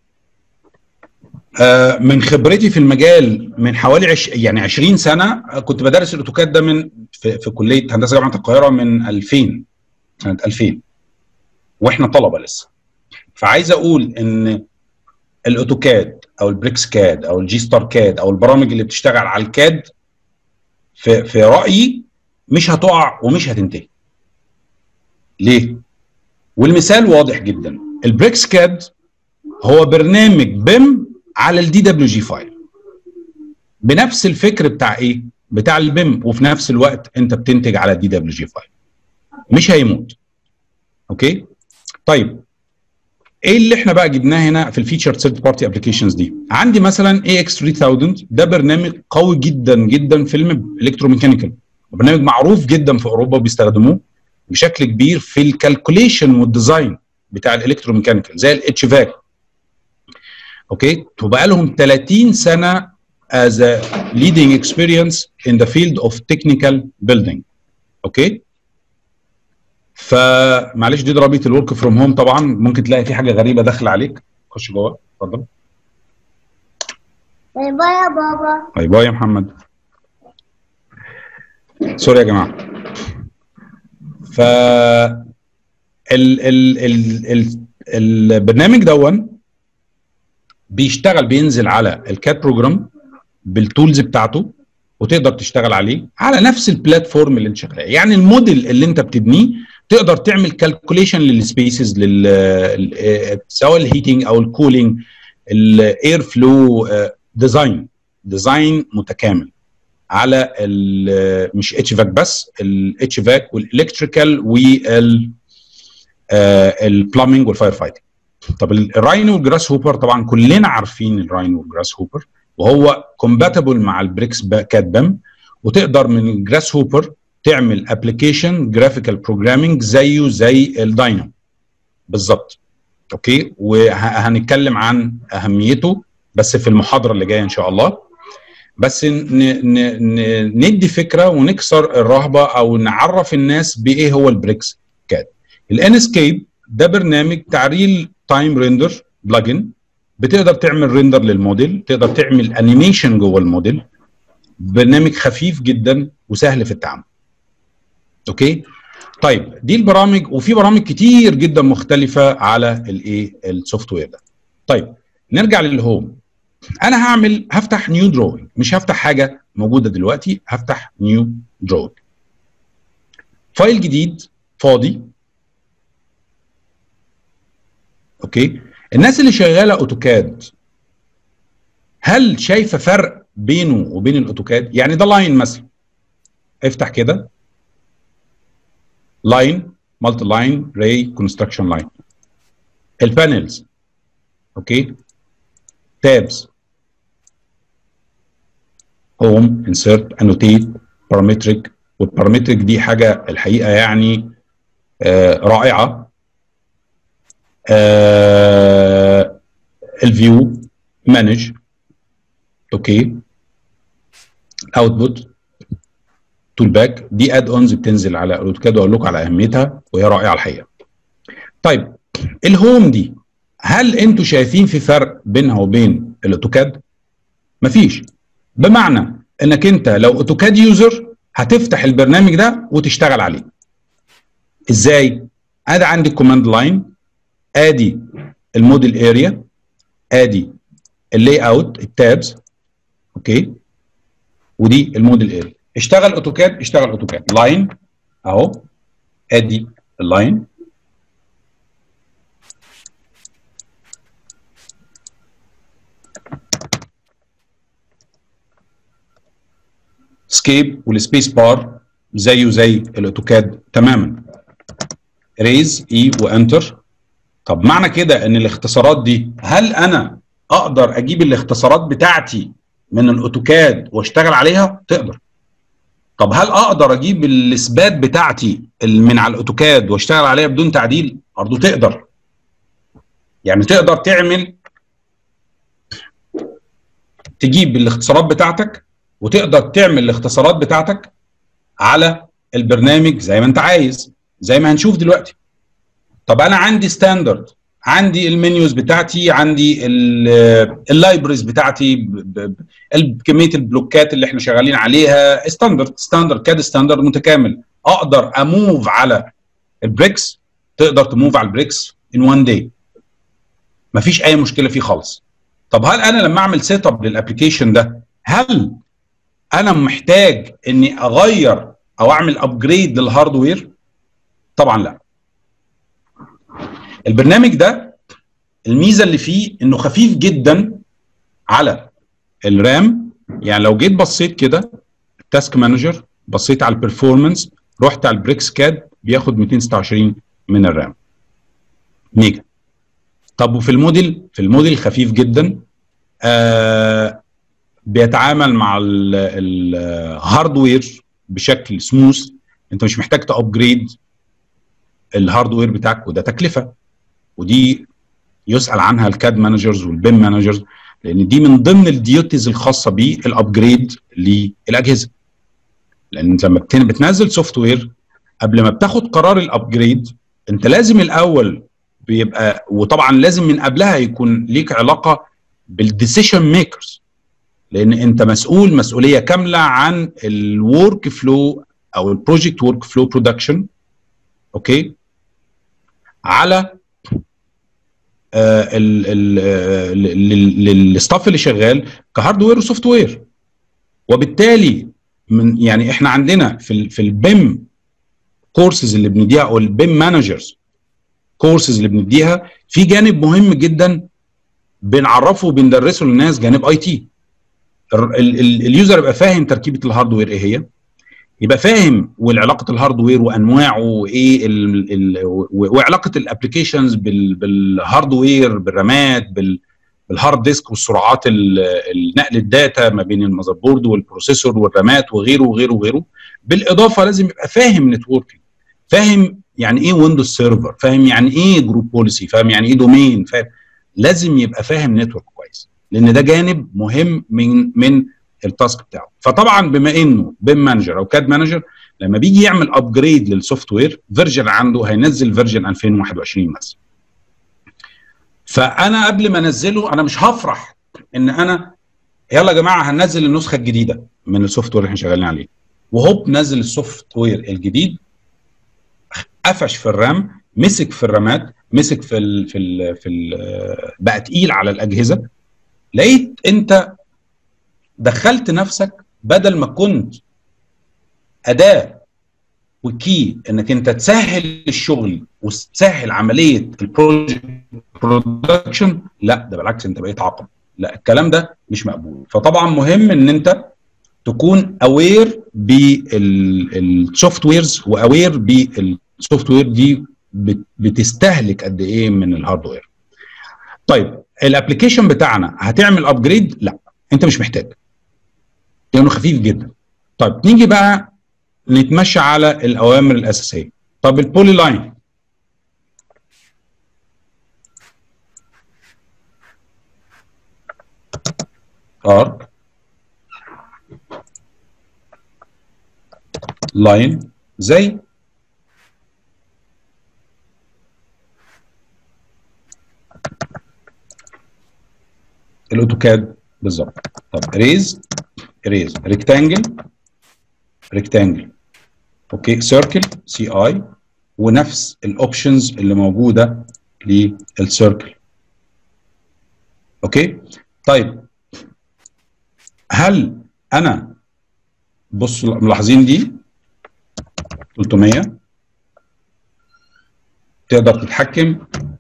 آه من خبرتي في المجال من حوالي عش يعني 20 سنه كنت بدرس الاوتوكاد ده من في, في كليه هندسه جامعه القاهره من 2000 سنه 2000 واحنا طلبه لسه فعايز اقول ان الاوتوكاد او البريكس كاد او الجي ستار كاد او البرامج اللي بتشتغل على الكاد في في رايي مش هتقع ومش هتنتهي ليه والمثال واضح جدا البريكس كاد هو برنامج بيم على الدي دبليو جي فايل بنفس الفكر بتاع ايه بتاع البيم وفي نفس الوقت انت بتنتج على الدي دبليو جي فايل مش هيموت اوكي طيب ايه اللي احنا بقى جبناه هنا في الفيتشر ثيرد بارتي ابلكيشنز دي عندي مثلا اي اكس 3000 ده برنامج قوي جدا جدا في الالكتروميكانيكال برنامج معروف جدا في اوروبا وبيستخدموه بشكل كبير في الكالكوليشن والديزاين بتاع الالكتروميكانيكال زي الاتش فاك اوكي وبقى لهم 30 سنه as a leading experience in the field of technical building اوكي فمعلش دي ضربيه الورك فروم هوم طبعا ممكن تلاقي في حاجه غريبه داخله عليك خش جوه اتفضل باي باي يا بابا باي باي يا محمد سوري يا جماعه ف ال ال ال ال البرنامج دون بيشتغل بينزل على الكات بروجرام بالتولز بتاعته وتقدر تشتغل عليه على نفس البلاتفورم اللي انت شغال يعني الموديل اللي انت بتبنيه تقدر تعمل كالكوليشن للسبيسز لل سواء الهيتنج او الكولينج الاير فلو ديزاين ديزاين متكامل على مش اتش فاك بس الاتش فاك والالكتريكال وال البلامينج والفاير فايتنج طب الراينو والجراس هوبر طبعا كلنا عارفين الراينو والجراس هوبر وهو كومباتبل مع البريكس كات بام وتقدر من الجراس هوبر تعمل ابلكيشن جرافيكال بروجرامينج زيه زي الداينو بالظبط اوكي وهنتكلم عن اهميته بس في المحاضره اللي جايه ان شاء الله بس ن ن ن ندي فكره ونكسر الرهبه او نعرف الناس بايه هو البريكس كاد الانسكيب ده برنامج تعريل تايم ريندر بلجن بتقدر تعمل ريندر للموديل تقدر تعمل انيميشن جوه الموديل برنامج خفيف جدا وسهل في التعامل اوكي طيب دي البرامج وفي برامج كتير جدا مختلفه على الايه السوفت وير ده طيب نرجع للهوم انا هعمل هفتح نيو دروينج مش هفتح حاجه موجوده دلوقتي هفتح نيو دروينج فايل جديد فاضي اوكي الناس اللي شغاله اوتوكاد هل شايفه فرق بينه وبين الاوتوكاد يعني ده لاين مثلا افتح كده لاين مالتي لاين راي كونستراكشن لاين البانلز اوكي تابز هوم انسرت انوتيت بارامتريك والبارامتريك دي حاجه الحقيقه يعني آه رائعه آه الفيو مانج اوكي اوتبوت تول باك دي اد اونز بتنزل على الاوتوكاد واقول لكم على اهميتها وهي رائعه الحقيقه طيب الهوم دي هل انتوا شايفين في فرق بينها وبين الاوتوكاد مفيش بمعنى انك انت لو اوتوكاد يوزر هتفتح البرنامج ده وتشتغل عليه ازاي ادي عندي الكوماند لاين ادي الموديل اريا ادي اللاي اوت التابز اوكي ودي الموديل اريا اشتغل اوتوكاد اشتغل اوتوكاد لاين اهو ادي اللاين سكيب والسبيس بار زيه زي الاوتوكاد تماما ريز اي وانتر طب معنى كده ان الاختصارات دي هل انا اقدر اجيب الاختصارات بتاعتي من الاوتوكاد واشتغل عليها تقدر طب هل اقدر اجيب الاثبات بتاعتي من على الاوتوكاد واشتغل عليها بدون تعديل برضه تقدر يعني تقدر تعمل تجيب الاختصارات بتاعتك وتقدر تعمل الاختصارات بتاعتك على البرنامج زي ما انت عايز زي ما هنشوف دلوقتي طب انا عندي ستاندرد عندي المنيوز بتاعتي عندي اللايبرز بتاعتي كميه البلوكات اللي احنا شغالين عليها ستاندرد ستاندرد كاد ستاندرد متكامل اقدر اموف على البريكس تقدر تموف على البريكس ان وان داي مفيش اي مشكله فيه خالص طب هل انا لما اعمل سيت اب للابلكيشن ده هل انا محتاج اني اغير او اعمل ابجريد للهاردوير طبعا لا البرنامج ده الميزه اللي فيه انه خفيف جدا على الرام يعني لو جيت بصيت كده التاسك مانجر بصيت على البرفورمانس رحت على البريكس كاد بياخد 226 من الرام ميجا طب وفي الموديل في الموديل خفيف جدا آه بيتعامل مع الهاردوير بشكل سموث انت مش محتاج تابجريد الهاردوير بتاعك وده تكلفه ودي يسال عنها الكاد مانجرز والبيم مانجرز لان دي من ضمن الديوتيز الخاصه بالابجريد للاجهزه لان انت لما بتنزل سوفت وير قبل ما بتاخد قرار الابجريد انت لازم الاول بيبقى وطبعا لازم من قبلها يكون ليك علاقه بالديسيشن ميكرز لان انت مسؤول مسؤوليه كامله عن الورك فلو او البروجكت ورك فلو برودكشن اوكي على للستاف اللي شغال كهاردوير وسوفت وير وبالتالي من يعني احنا عندنا في ال في البيم كورسز اللي بنديها او البيم مانجرز كورسز اللي بنديها في جانب مهم جدا بنعرفه وبندرسه للناس جانب اي تي اليوزر يبقى فاهم تركيبه الهاردوير ايه هي يبقى فاهم والعلاقه الهاردوير وانواعه وايه ال ال وعلاقه الابلكيشنز بالهاردوير بالرامات بالهارد ديسك والسرعات النقل الداتا ما بين المذر بورد والبروسيسور والرامات وغيره وغيره وغيره بالاضافه لازم يبقى فاهم نتوركينج فاهم يعني ايه ويندوز سيرفر فاهم يعني ايه جروب بوليسي فاهم يعني ايه دومين فاهم لازم يبقى فاهم نتورك كويس لان ده جانب مهم من من التاسك بتاعه فطبعا بما انه بيم مانجر او كاد مانجر لما بيجي يعمل ابجريد للسوفت وير فيرجن عنده هينزل فيرجن 2021 مثلا فانا قبل ما انزله انا مش هفرح ان انا يلا يا جماعه هننزل النسخه الجديده من السوفت وير اللي احنا شغالين عليه وهوب نزل السوفت وير الجديد قفش في الرام مسك في الرامات مسك في ال في ال في ال بقى تقيل على الاجهزه لقيت انت دخلت نفسك بدل ما كنت اداه وكي انك انت تسهل الشغل وتسهل عمليه البروجكت برودكشن لا ده بالعكس انت بقيت عقب لا الكلام ده مش مقبول فطبعا مهم ان انت تكون اوير بالسوفت ويرز واوير بالسوفت وير دي بتستهلك قد ايه من الهاردوير طيب الابلكيشن بتاعنا هتعمل ابجريد لا انت مش محتاج لانه خفيف جدا طيب نيجي بقى نتمشى على الاوامر الاساسيه طب البولي لاين ارك لاين زي الاوتوكاد بالظبط طب ريز ريز ريكتانجل ريكتانجل اوكي سيركل سي اي ونفس الاوبشنز اللي موجوده للسيركل اوكي طيب هل انا بصوا ملاحظين دي 300 تقدر تتحكم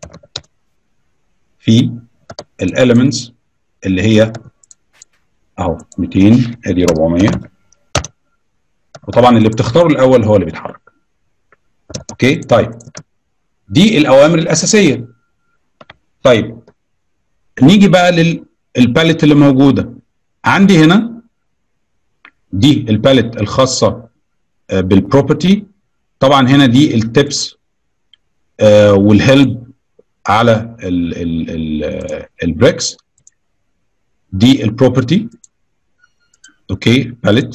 في الاليمنتس اللي هي اهو 200 ادي 400 وطبعا اللي بتختاره الاول هو اللي بيتحرك اوكي طيب دي الاوامر الاساسيه طيب نيجي بقى للباليت اللي موجوده عندي هنا دي الباليت الخاصه بالبروبرتي طبعا هنا دي التبس والهيلب على البريكس دي البروبرتي اوكي باليت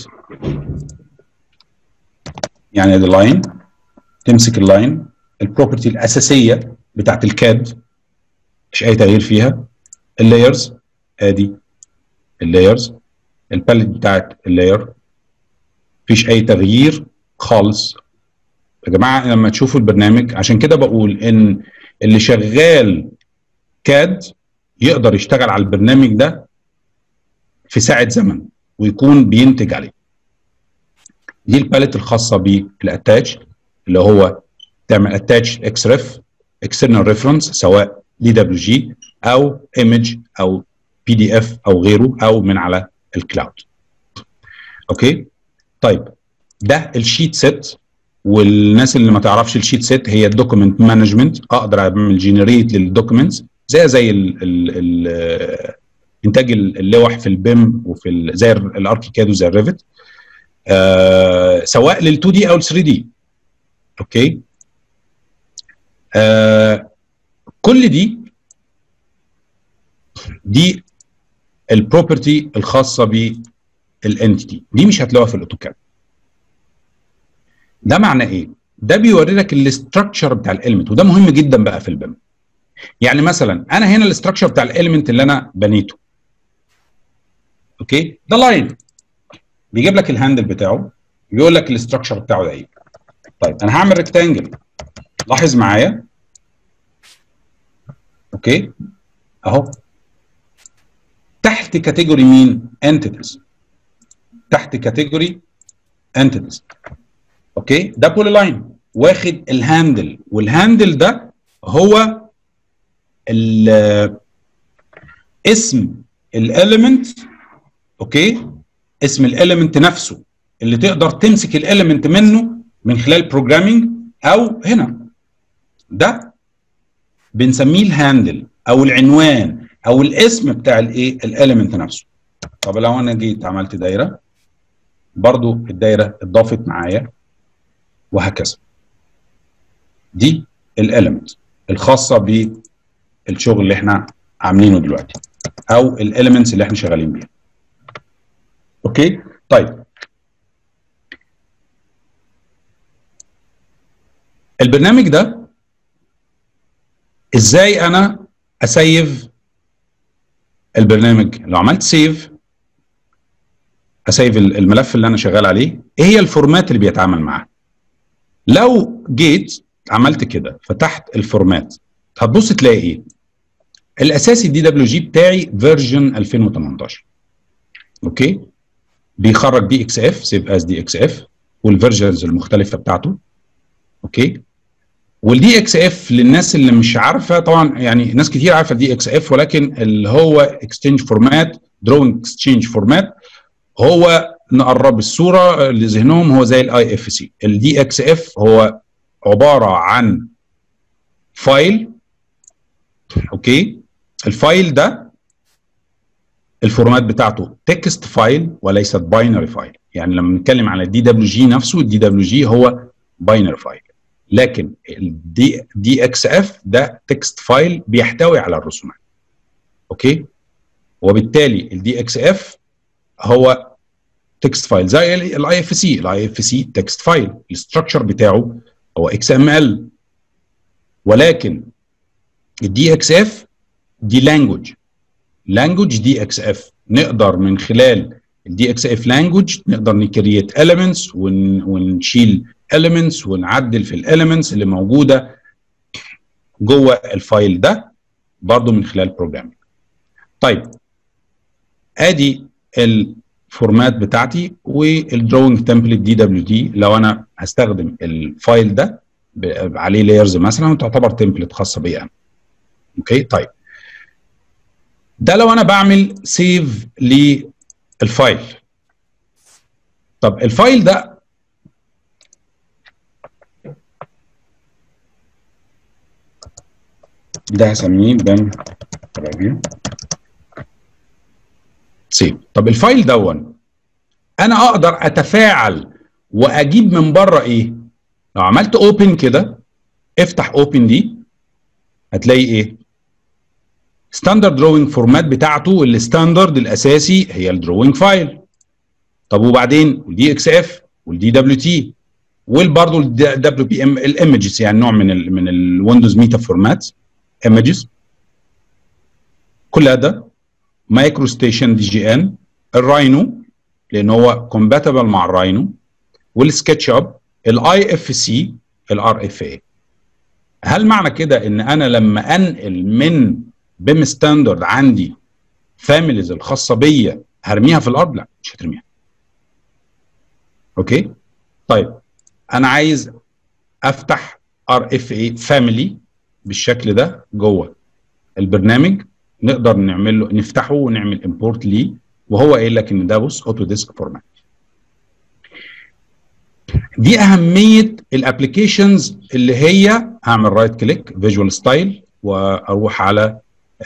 يعني ادي لاين تمسك اللاين البروبرتي الاساسيه بتاعت الكاد مش اي تغيير فيها اللايرز ادي اللايرز الباليت بتاعت اللاير مفيش اي تغيير خالص يا جماعه لما تشوفوا البرنامج عشان كده بقول ان اللي شغال كاد يقدر يشتغل على البرنامج ده في ساعه زمن ويكون بينتج عليه دي الباليت الخاصه بالاتاتش اللي هو تعمل اتاتش اكس ريف اكسترنال ريفرنس سواء دي دبليو جي او ايمج او بي دي اف او غيره او من على الكلاود اوكي طيب ده الشيت سيت والناس اللي ما تعرفش الشيت سيت هي الدوكيمنت مانجمنت اقدر اعمل جنريت للدوكيومنتس زي زي ال ال ال انتاج اللوح في البيم وفي ال زي الاركيكاد وزي الريفت آه سواء لل 2 دي او ال 3 دي اوكي آه كل دي دي البروبرتي الخاصه بالانتيتي دي مش هتلاقوها في الاوتوكاد ده معناه ايه ده بيوري لك الاستراكشر بتاع الاليمنت وده مهم جدا بقى في البيم يعني مثلا انا هنا الاستراكشر بتاع الاليمنت اللي انا بنيته اوكي ده لاين بيجيب لك الهاندل بتاعه بيقول لك الاستراكشر بتاعه ده ايه طيب انا هعمل ريكتانجل لاحظ معايا اوكي اهو تحت كاتيجوري مين انتيتيز تحت كاتيجوري انتيتيز اوكي ده بولي لاين واخد الهاندل والهاندل ده هو اسم الاليمنت اوكي اسم الاليمنت نفسه اللي تقدر تمسك الاليمنت منه من خلال بروجرامينج او هنا ده بنسميه الهاندل او العنوان او الاسم بتاع الايه الاليمنت نفسه طب لو انا جيت عملت دايره برضو الدايره اتضافت معايا وهكذا دي الاليمنت الخاصه بالشغل اللي احنا عاملينه دلوقتي او الاليمنتس اللي احنا شغالين بيها اوكي طيب البرنامج ده ازاي انا اسيف البرنامج لو عملت سيف اسيف الملف اللي انا شغال عليه ايه هي الفورمات اللي بيتعامل معاها لو جيت عملت كده فتحت الفورمات هتبص تلاقي ايه الاساسي الدي دبليو جي بتاعي فيرجن 2018 اوكي بيخرج دي اكس اف سيف از دي اكس اف والفيرجنز المختلفه بتاعته اوكي والدي اكس اف للناس اللي مش عارفه طبعا يعني ناس كتير عارفه الدي اكس اف ولكن اللي هو اكستشينج فورمات درون اكستشينج فورمات هو نقرب الصوره لذهنهم هو زي الاي اف سي الدي اكس اف هو عباره عن فايل اوكي الفايل ده الفورمات بتاعته تكست فايل وليست باينري فايل يعني لما نتكلم على الدي دبليو جي نفسه الدي دبليو جي هو باينري فايل لكن الدي دي اكس اف ده تكست فايل بيحتوي على الرسومات اوكي وبالتالي الدي اكس اف هو تكست فايل زي الاي اف سي الاي اف سي تكست فايل الاستراكشر بتاعه هو اكس ام ال ولكن الدي اكس اف دي لانجوج لانجوج دي اكس اف نقدر من خلال الدي اكس اف لانجوج نقدر نكريت elements ون ونشيل elements ونعدل في الاليمنتس اللي موجوده جوه الفايل ده برضو من خلال بروجرامينج طيب ادي الفورمات بتاعتي والدروينج تمبلت دي دبليو دي لو انا هستخدم الفايل ده عليه لايرز مثلا تعتبر تمبلت خاصه بيا انا اوكي طيب ده لو انا بعمل سيف للفايل طب الفايل ده ده هسميه بن ريفيو سيف طب الفايل دون انا اقدر اتفاعل واجيب من بره ايه لو عملت اوبن كده افتح اوبن دي هتلاقي ايه ستاندرد دروينج فورمات بتاعته الستاندرد الاساسي هي الدروينج فايل طب وبعدين والدي اكس اف والدي دبليو تي وبرضه الدبليو بي ام الايمجز يعني نوع من ال من الويندوز ميتا فورمات ايمجز كل ده مايكرو ستيشن دي جي ان الراينو لان هو كومباتبل مع الراينو والسكتش اب الاي اف سي الار اف اي هل معنى كده ان انا لما انقل من بيم ستاندرد عندي فاميليز الخاصه بيا هرميها في الارض لا مش هترميها اوكي طيب انا عايز افتح ار اف اي فاميلي بالشكل ده جوه البرنامج نقدر نعمل له نفتحه ونعمل امبورت ليه وهو قايل لك ان ده بص اوتو ديسك فورمات دي اهميه الابلكيشنز اللي هي هعمل رايت كليك فيجوال ستايل واروح على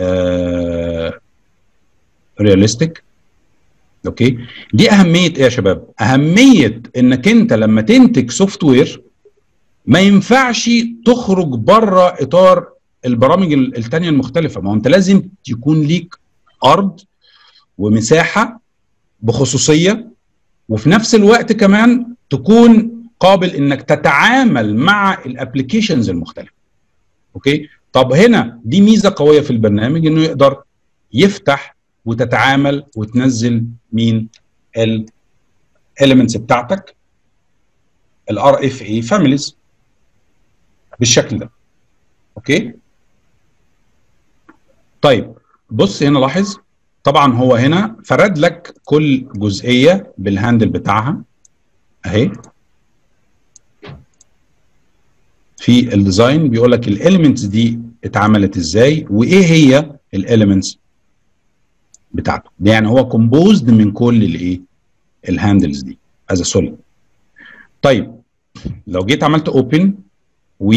رياليستيك اوكي دي اهميه ايه يا شباب اهميه انك انت لما تنتج سوفت وير ما ينفعش تخرج بره اطار البرامج الثانيه المختلفه ما هو انت لازم يكون ليك ارض ومساحه بخصوصيه وفي نفس الوقت كمان تكون قابل انك تتعامل مع الابلكيشنز المختلفه اوكي طب هنا دي ميزه قويه في البرنامج انه يقدر يفتح وتتعامل وتنزل مين الاليمنتس بتاعتك الار اف اي فاميليز بالشكل ده اوكي طيب بص هنا لاحظ طبعا هو هنا فرد لك كل جزئيه بالهاندل بتاعها اهي في الديزاين بيقول لك الاليمنتس دي اتعملت ازاي وايه هي الاليمنتس بتاعته ده يعني هو كومبوزد من كل الايه الهاندلز دي از سوليد طيب لو جيت عملت اوبن و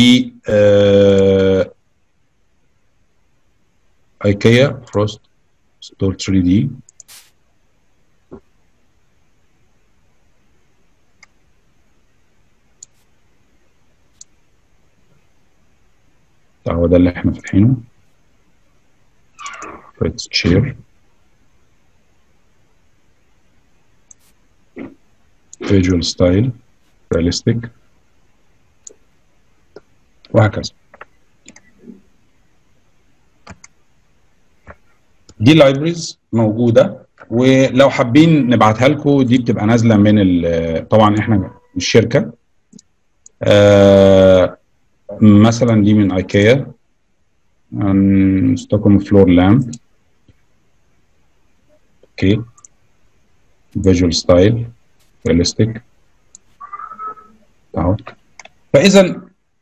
ايكيا فروست ستور 3 دي هو ده اللي احنا فاتحينه let's share visual style realistic وهكذا دي لايبريز موجوده ولو حابين نبعتها لكم دي بتبقى نازله من طبعا احنا مش شركه آه مثلا دي من ايكيا عن ستوكهولم فلور لامب اوكي فيجوال ستايل رياليستيك اهو فاذا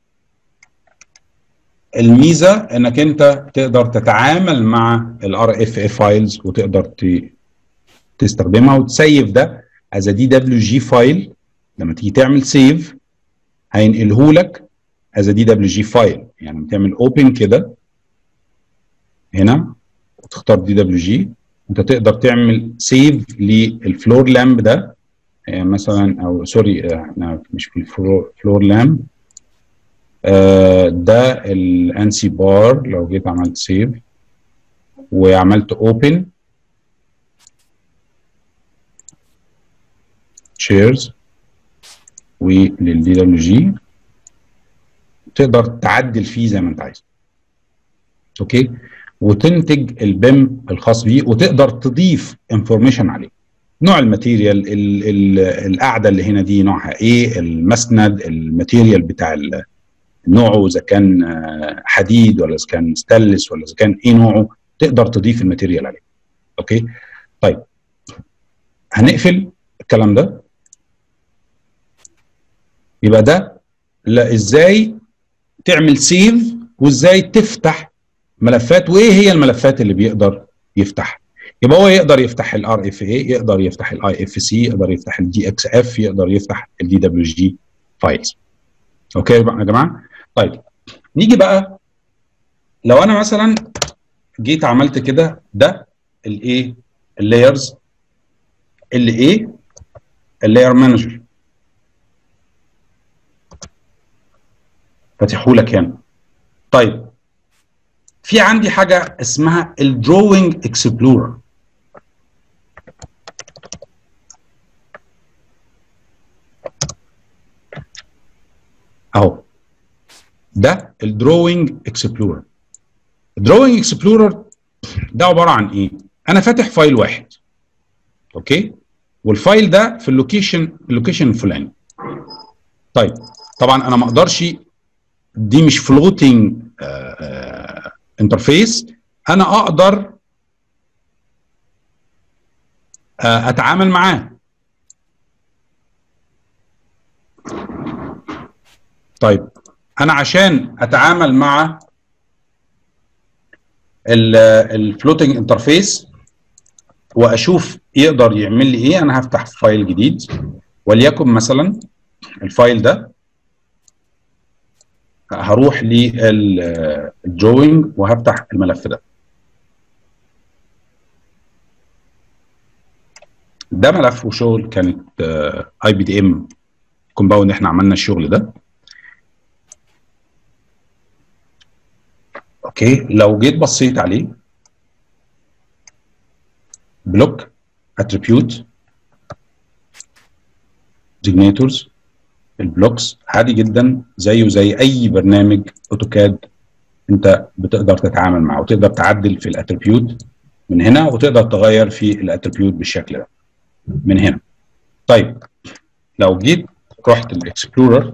الميزه انك انت تقدر تتعامل مع الار اف اي فايلز وتقدر تستخدمها وتسيف ده از دي دبليو جي فايل لما تيجي تعمل سيف هينقله لك از دي دبليو جي فايل يعني تعمل اوبن كده هنا وتختار دي دبليو جي انت تقدر تعمل سيف للفلور لامب ده يعني مثلا او سوري احنا مش في الفلور فلور لامب آه ده الانسي بار لو جيت عملت سيف وعملت اوبن شيرز وللدي دبليو جي تقدر تعدل فيه زي ما انت عايز اوكي وتنتج البيم الخاص بيه وتقدر تضيف انفورميشن عليه نوع الماتيريال ال ال القاعده اللي هنا دي نوعها ايه المسند الماتيريال بتاع نوعه اذا كان حديد ولا اذا كان ستانلس ولا اذا كان ايه نوعه تقدر تضيف الماتيريال عليه اوكي طيب هنقفل الكلام ده يبقى ده لا ازاي تعمل سيف وازاي تفتح ملفات وايه هي الملفات اللي بيقدر يفتحها يبقى هو يقدر يفتح الار اف اي يقدر يفتح الاي اف سي يقدر يفتح الدي اكس اف يقدر يفتح الدي دبليو جي فايلز اوكي يا جماعه طيب نيجي بقى لو انا مثلا جيت عملت كده ده الايه اللايرز اللي ايه اللاير مانجر فاتحه لك هنا طيب في عندي حاجه اسمها الدروينج اكسبلورر اهو ده الدروينج اكسبلورر الدروينج اكسبلورر ده عباره عن ايه انا فاتح فايل واحد اوكي والفايل ده في اللوكيشن اللوكيشن الفلاني طيب طبعا انا ما اقدرش دي مش فلوتنج انترفيس انا اقدر آه اتعامل معاه طيب انا عشان اتعامل مع الفلوتنج انترفيس واشوف يقدر يعمل لي ايه انا هفتح فايل جديد وليكن مثلا الفايل ده هروح للدروينج وهفتح الملف ده ده ملف وشغل كانت اي بي دي ام كومباوند احنا عملنا الشغل ده اوكي لو جيت بصيت عليه بلوك اتريبيوت ديجنيتورز البلوكس عادي جدا زيه زي اي برنامج اوتوكاد انت بتقدر تتعامل معه وتقدر تعدل في الاتريبيوت من هنا وتقدر تغير في الاتريبيوت بالشكل ده من هنا طيب لو جيت رحت الاكسبلورر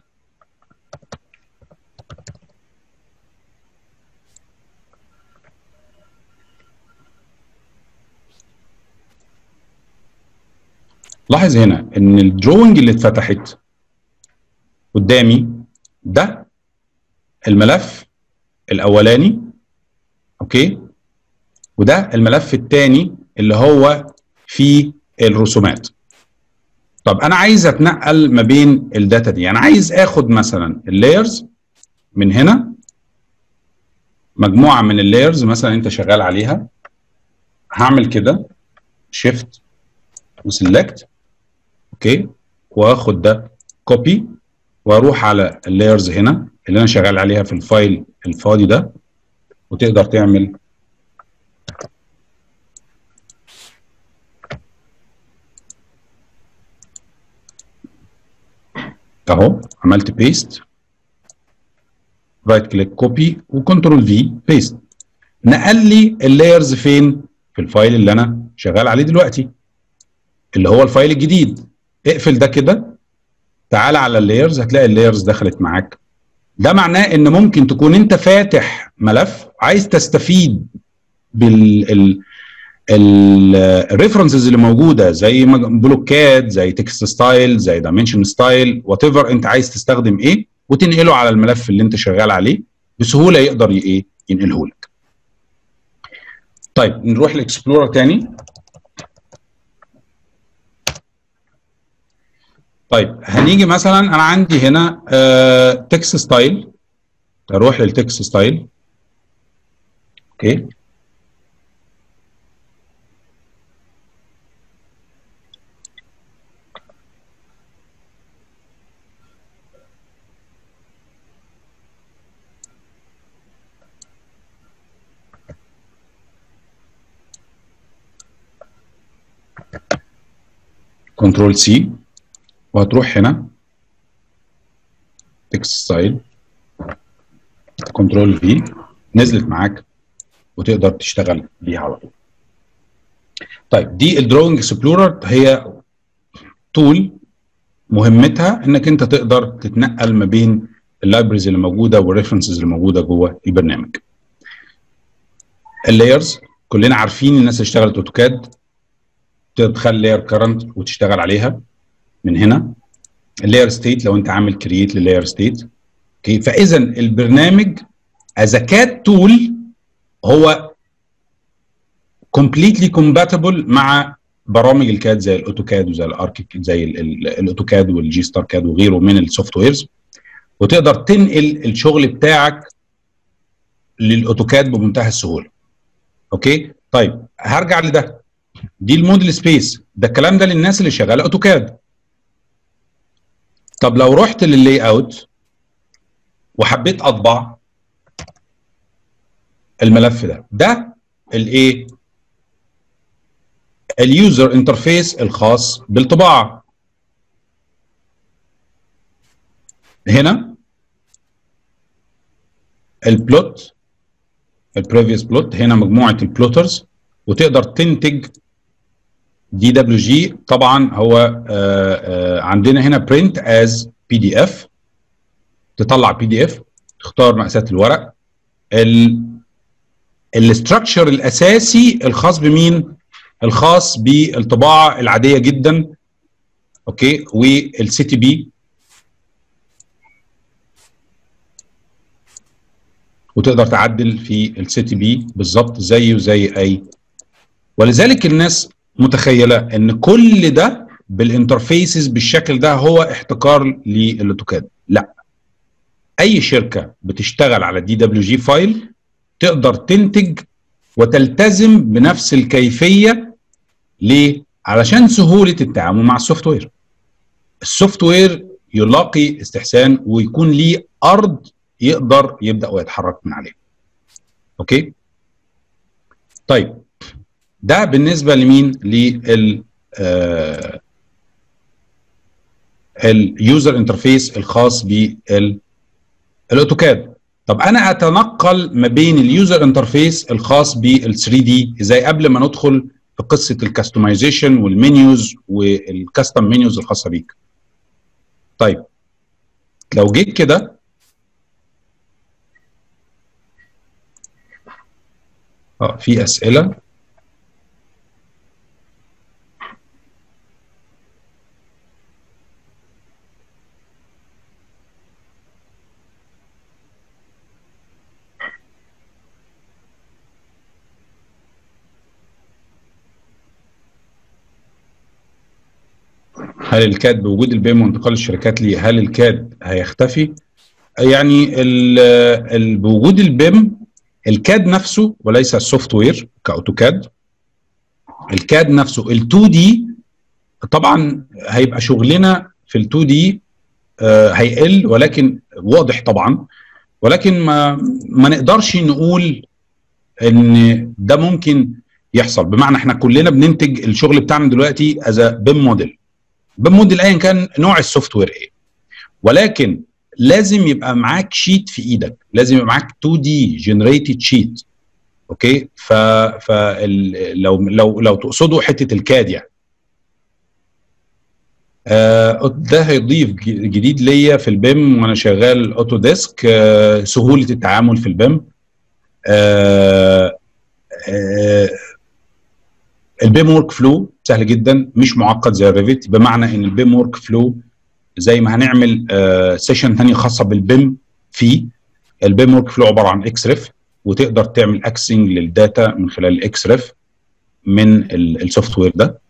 لاحظ هنا ان الدروينج اللي اتفتحت قدامي ده الملف الاولاني اوكي وده الملف الثاني اللي هو فيه الرسومات طب انا عايز اتنقل ما بين الداتا دي انا عايز اخد مثلا اللايرز من هنا مجموعه من اللايرز مثلا انت شغال عليها هعمل كده شيفت وسلكت اوكي واخد ده كوبي واروح على اللايرز هنا اللي انا شغال عليها في الفايل الفاضي ده وتقدر تعمل اهو عملت بيست رايت كليك كوبي وكنترول في بيست نقل لي اللايرز فين في الفايل اللي انا شغال عليه دلوقتي اللي هو الفايل الجديد اقفل ده كده تعال على اللايرز هتلاقي اللايرز دخلت معاك ده معناه ان ممكن تكون انت فاتح ملف عايز تستفيد بال الريفرنسز اللي موجوده زي بلوكات زي تكست ستايل زي دايمنشن ستايل وات ايفر انت عايز تستخدم ايه وتنقله على الملف اللي انت شغال عليه بسهوله يقدر ايه ينقله لك طيب نروح لاكسبلورر تاني طيب هنيجي مثلا انا عندي هنا تكست ستايل اروح للتكست ستايل اوكي كنترول سي وهتروح هنا تكست ستايل كنترول في نزلت معاك وتقدر تشتغل بيها على طول طيب دي الدروينج اكسبلورر هي تول مهمتها انك انت تقدر تتنقل ما بين اللايبرز اللي موجوده والريفرنسز اللي موجوده جوه البرنامج اللايرز كلنا عارفين الناس اللي اشتغلت اوتوكاد تدخل لاير كرنت وتشتغل عليها من هنا اللاير ستيت لو انت عامل كرييت للاير ستيت اوكي فاذا البرنامج از كاد تول هو كومبليتلي كومباتبل مع برامج الكاد زي الاوتوكاد وزي الارك زي الاوتوكاد والجي ستار كاد وغيره من السوفت ويرز وتقدر تنقل الشغل بتاعك للاوتوكاد بمنتهى السهوله اوكي طيب هرجع لده دي الموديل سبيس ده الكلام ده للناس اللي شغاله اوتوكاد طب لو رحت لللاي اوت وحبيت اطبع الملف ده ده الايه اليوزر انترفيس الخاص بالطباعه هنا البلوت البريفيوس بلوت هنا مجموعه البلوترز وتقدر تنتج دي دبليو جي طبعا هو آآ آآ عندنا هنا برنت از بي دي اف تطلع بي دي اف تختار مقاسات الورق الاستراكشر الاساسي الخاص بمين الخاص بالطباعه العاديه جدا اوكي والسي تي بي وتقدر تعدل في السي تي بي بالظبط زيه زي اي ولذلك الناس متخيله ان كل ده بالانترفيسز بالشكل ده هو احتكار للاوتوكاد لا اي شركه بتشتغل على دي دبليو جي فايل تقدر تنتج وتلتزم بنفس الكيفيه ليه علشان سهوله التعامل مع السوفت وير السوفت وير يلاقي استحسان ويكون ليه ارض يقدر يبدا ويتحرك من عليه اوكي طيب ده بالنسبه لمين لل اليوزر انترفيس الخاص بالاوتوكاد طب انا اتنقل ما بين اليوزر انترفيس الخاص بال 3 دي ازاي قبل ما ندخل في قصه الكاستمايزيشن والمنيوز والكاستم منيوز الخاصه بيك طيب لو جيت كده اه في اسئله هل الكاد بوجود البيم وانتقال الشركات ليه هل الكاد هيختفي؟ يعني ال ال بوجود البيم الكاد نفسه وليس السوفت وير كاوتوكاد الكاد نفسه ال2 دي طبعا هيبقى شغلنا في ال2 دي آه هيقل ولكن واضح طبعا ولكن ما ما نقدرش نقول ان ده ممكن يحصل بمعنى احنا كلنا بننتج الشغل بتاعنا دلوقتي از بيم موديل بيم موديل ايا كان نوع السوفت وير ايه ولكن لازم يبقى معاك شيت في ايدك لازم يبقى معاك 2 دي جنريتد شيت اوكي ف ف لو لو لو تقصدوا حته الكاد يعني آه ده هيضيف جديد ليا في البيم وانا شغال اوتو ديسك آه سهوله التعامل في البيم آه آه البيم ورك فلو سهل جدا مش معقد زي الريفيت بمعنى ان البيم ورك فلو زي ما هنعمل آه سيشن ثانيه خاصه بالبيم فيه البيم ورك فلو عباره عن اكس ريف وتقدر تعمل اكسنج للداتا من خلال الاكس ريف من السوفت وير ده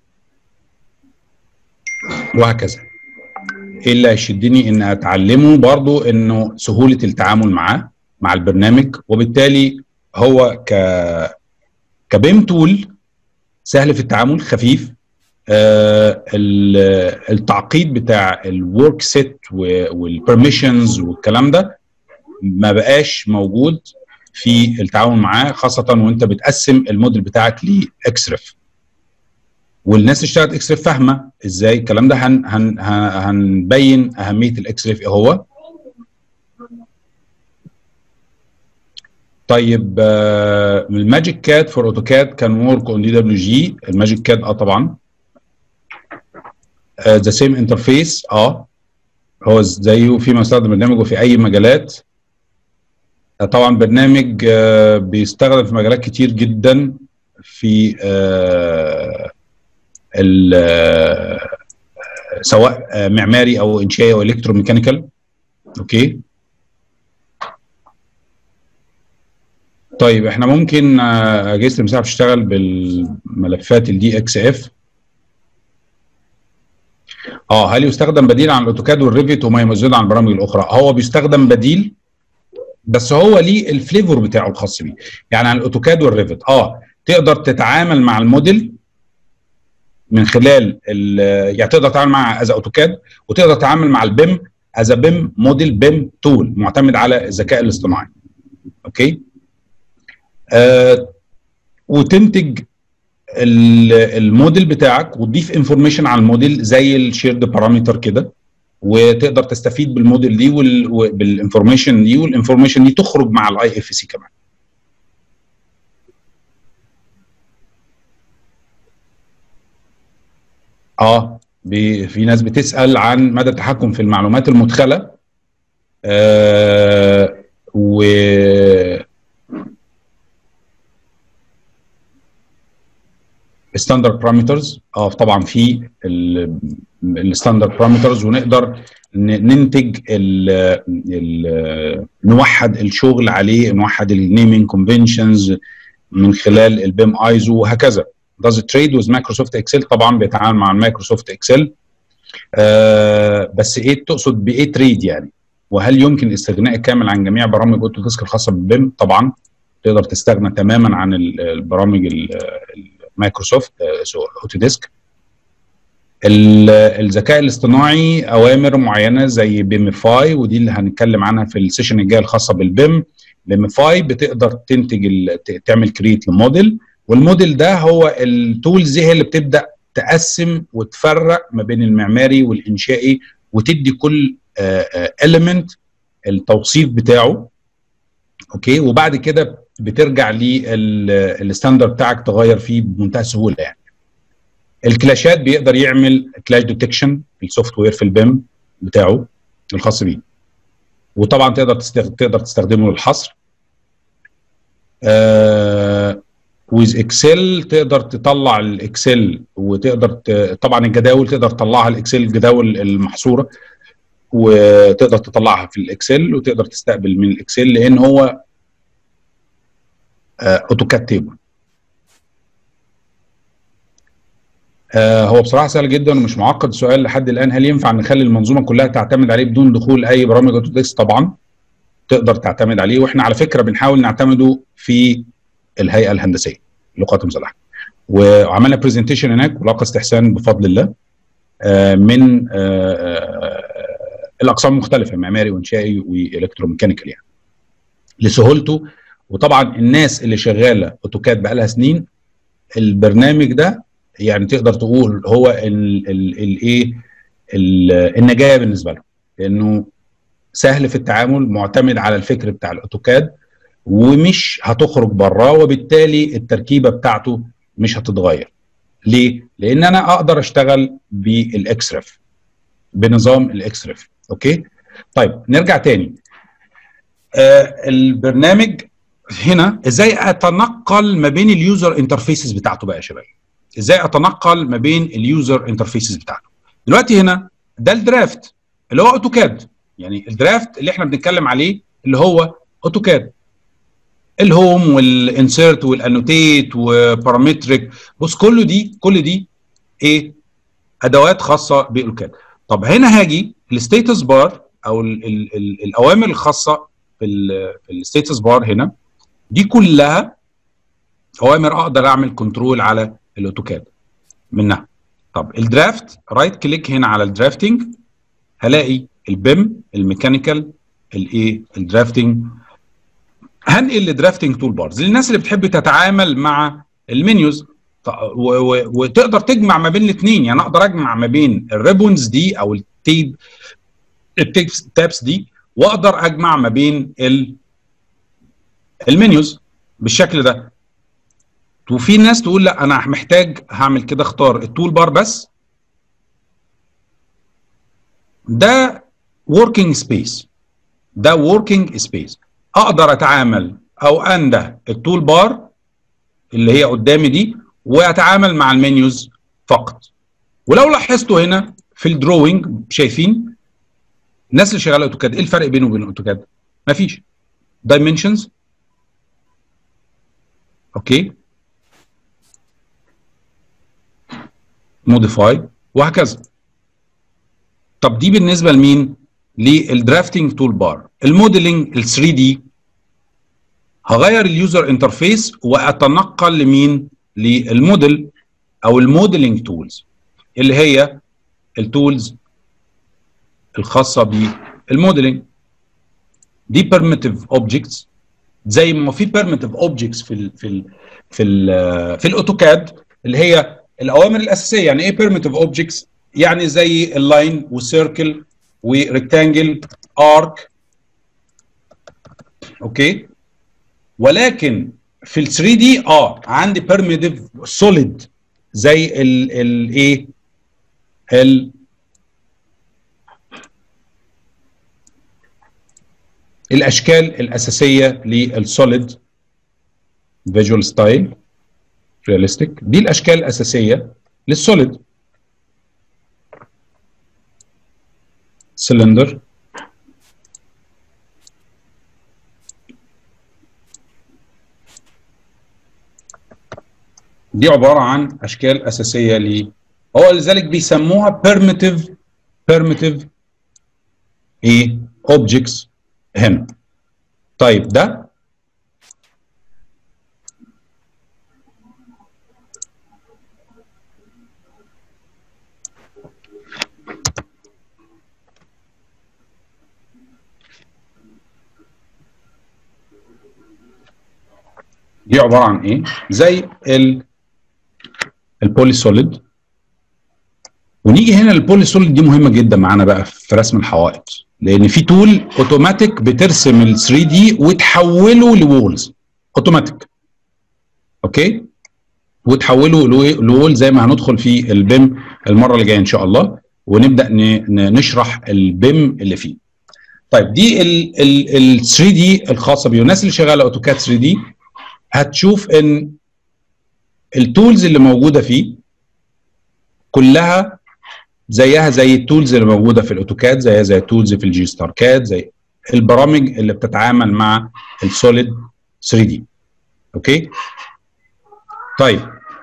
وهكذا ايه اللي هيشدني ان اتعلمه برضو انه سهوله التعامل معاه مع البرنامج وبالتالي هو ك كبيم تول سهل في التعامل خفيف آه التعقيد بتاع الورك سيت والبرميشنز والكلام ده ما بقاش موجود في التعامل معاه خاصه وانت بتقسم الموديل بتاعك لاكسرف والناس اللي اشتغلت اكسرف فاهمه ازاي الكلام ده هن هن هنبين اهميه الاكسرف ايه هو طيب آه الماجيك كاد فور اوتوكاد كان ورك اون دي دبليو جي الماجيك كاد اه طبعا ذا سيم انترفيس اه هو زيه فيما يستخدم برنامجه في اي مجالات آه طبعا برنامج آه بيستخدم في مجالات كتير جدا في آه ال سواء معماري او انشائي او الكتروميكانيكال اوكي طيب احنا ممكن اجهزه المساحه بتشتغل بالملفات الدي اكس اف اه هل يستخدم بديل عن الاوتوكاد والريفيت وما يميزه عن البرامج الاخرى هو بيستخدم بديل بس هو ليه الفليفر بتاعه الخاص بيه يعني عن الاوتوكاد والريفيت اه تقدر تتعامل مع الموديل من خلال يعني تقدر تتعامل مع از اوتوكاد وتقدر تتعامل مع البيم از بيم موديل بيم تول معتمد على الذكاء الاصطناعي اوكي آه وتنتج الموديل بتاعك وتضيف انفورميشن على الموديل زي الشيرد بارامتر كده وتقدر تستفيد بالموديل دي وبالانفورميشن دي والانفورميشن دي تخرج مع الاي اف سي كمان اه في ناس بتسال عن مدى التحكم في المعلومات المدخله آه و ستاندرد بارامترز اه طبعا في الستاندرد بارامترز ونقدر ننتج ال ال نوحد الشغل عليه نوحد النيمينج كونفنشنز من خلال البيم ايزو وهكذا does trade with مايكروسوفت اكسل طبعا بيتعامل مع مايكروسوفت اكسل آه بس ايه تقصد بايه تريد يعني وهل يمكن الاستغناء الكامل عن جميع برامج اوتو ديسك الخاصه بالبيم طبعا تقدر تستغنى تماما عن البرامج المايكروسوفت اوتو ديسك الذكاء الاصطناعي اوامر معينه زي بيميفاي ودي اللي هنتكلم عنها في السيشن الجايه الخاصه بالبيم بيميفاي بتقدر تنتج تعمل كريت لموديل والموديل ده هو التولز هي اللي بتبدا تقسم وتفرق ما بين المعماري والانشائي وتدي كل اليمنت التوصيف بتاعه اوكي وبعد كده بترجع للستاندرد بتاعك تغير فيه بمنتهى السهوله يعني الكلاشات بيقدر يعمل كلاش ديتكشن في السوفت وير في البيم بتاعه الخاص بيه وطبعا تقدر تستخدم تقدر تستخدمه للحصر آه ويز اكسل تقدر تطلع الاكسل وتقدر ت... طبعا الجداول تقدر تطلعها الاكسل الجداول المحصوره وتقدر تطلعها في الاكسل وتقدر تستقبل من الاكسل لان هو اوتوكاد تيبل آه هو بصراحه سهل جدا ومش معقد السؤال لحد الان هل ينفع نخلي المنظومه كلها تعتمد عليه بدون دخول اي برامج اوتوديسك طبعا تقدر تعتمد عليه واحنا على فكره بنحاول نعتمده في الهيئه الهندسيه للقوات المسلحه وعملنا برزنتيشن هناك ولاقى استحسان بفضل الله آه من آه الاقسام المختلفه معماري وانشائي والكتروميكانيكال يعني لسهولته وطبعا الناس اللي شغاله اوتوكاد بقى لها سنين البرنامج ده يعني تقدر تقول هو الايه النجاه بالنسبه له لانه سهل في التعامل معتمد على الفكر بتاع الاوتوكاد ومش هتخرج براه وبالتالي التركيبه بتاعته مش هتتغير ليه لان انا اقدر اشتغل بالاكسرف بنظام الاكسرف اوكي طيب نرجع تاني آه البرنامج هنا ازاي اتنقل ما بين اليوزر انترفيسز بتاعته بقى يا شباب ازاي اتنقل ما بين اليوزر انترفيسز بتاعته دلوقتي هنا ده الدرافت اللي هو اوتوكاد يعني الدرافت اللي احنا بنتكلم عليه اللي هو اوتوكاد الهوم والانسيرت والانوتيت وبارامتريك بص كله دي كل دي ايه ادوات خاصه بالاوتوكاد طب هنا هاجي الستيتس بار او ال ال ال الاوامر الخاصه في في الستيتس بار هنا دي كلها اوامر اقدر اعمل كنترول على الاوتوكاد منها طب الدرافت رايت كليك هنا على الدرافتنج هلاقي البيم الميكانيكال الايه الدرافتنج هنقل لدرافتنج تول بارز للناس اللي بتحب تتعامل مع المنيوز وتقدر تجمع ما بين الاثنين يعني اقدر اجمع ما بين الريبونز دي او التيب التابس دي واقدر اجمع ما بين ال المنيوز بالشكل ده وفي ناس تقول لا انا محتاج هعمل كده اختار التول بار بس ده working space ده working space اقدر اتعامل او انده التول بار اللي هي قدامي دي واتعامل مع المنيوز فقط ولو لاحظتوا هنا في الدروينج شايفين الناس اللي شغاله اوتوكاد ايه الفرق بينه وبين اوتوكاد مفيش دايمنشنز اوكي موديفاي وهكذا طب دي بالنسبه لمين للدرافتنج تول بار الموديلنج ال 3 دي هغير اليوزر انترفيس واتنقل لمين للموديل او الموديلنج تولز اللي هي التولز الخاصه بالموديلنج دي بيرميتيف اوبجكتس زي ما في بيرميتيف اوبجكتس في ال في ال في ال في الاوتوكاد اللي هي الاوامر الاساسيه يعني ايه بيرميتيف اوبجكتس يعني زي اللاين والسيركل وريكتانجل ارك اوكي ولكن في ال 3 دي اه عندي بيرميتيف سوليد زي ال ال ايه ال الاشكال الاساسيه للسوليد فيجوال ستايل رياليستيك دي الاشكال الاساسيه للسوليد سلندر دي عباره عن اشكال اساسيه ل هو لذلك بيسموها primitive primitive ايه objects هنا طيب ده دي عباره عن ايه زي ال البولي سوليد ونيجي هنا البولي سوليد دي مهمه جدا معانا بقى في رسم الحوائط لان في تول اوتوماتيك بترسم ال 3 دي وتحوله لوولز اوتوماتيك اوكي وتحوله لوول زي ما هندخل في البيم المره اللي جايه ان شاء الله ونبدا نشرح البيم اللي فيه طيب دي ال 3 دي الخاصه بيه الناس اللي شغاله اوتوكاد 3 دي هتشوف ان التولز اللي موجوده فيه كلها زيها زي التولز اللي موجوده في الاوتوكاد زيها زي التولز في الجي ستار كاد زي البرامج اللي بتتعامل مع السوليد 3 دي اوكي طيب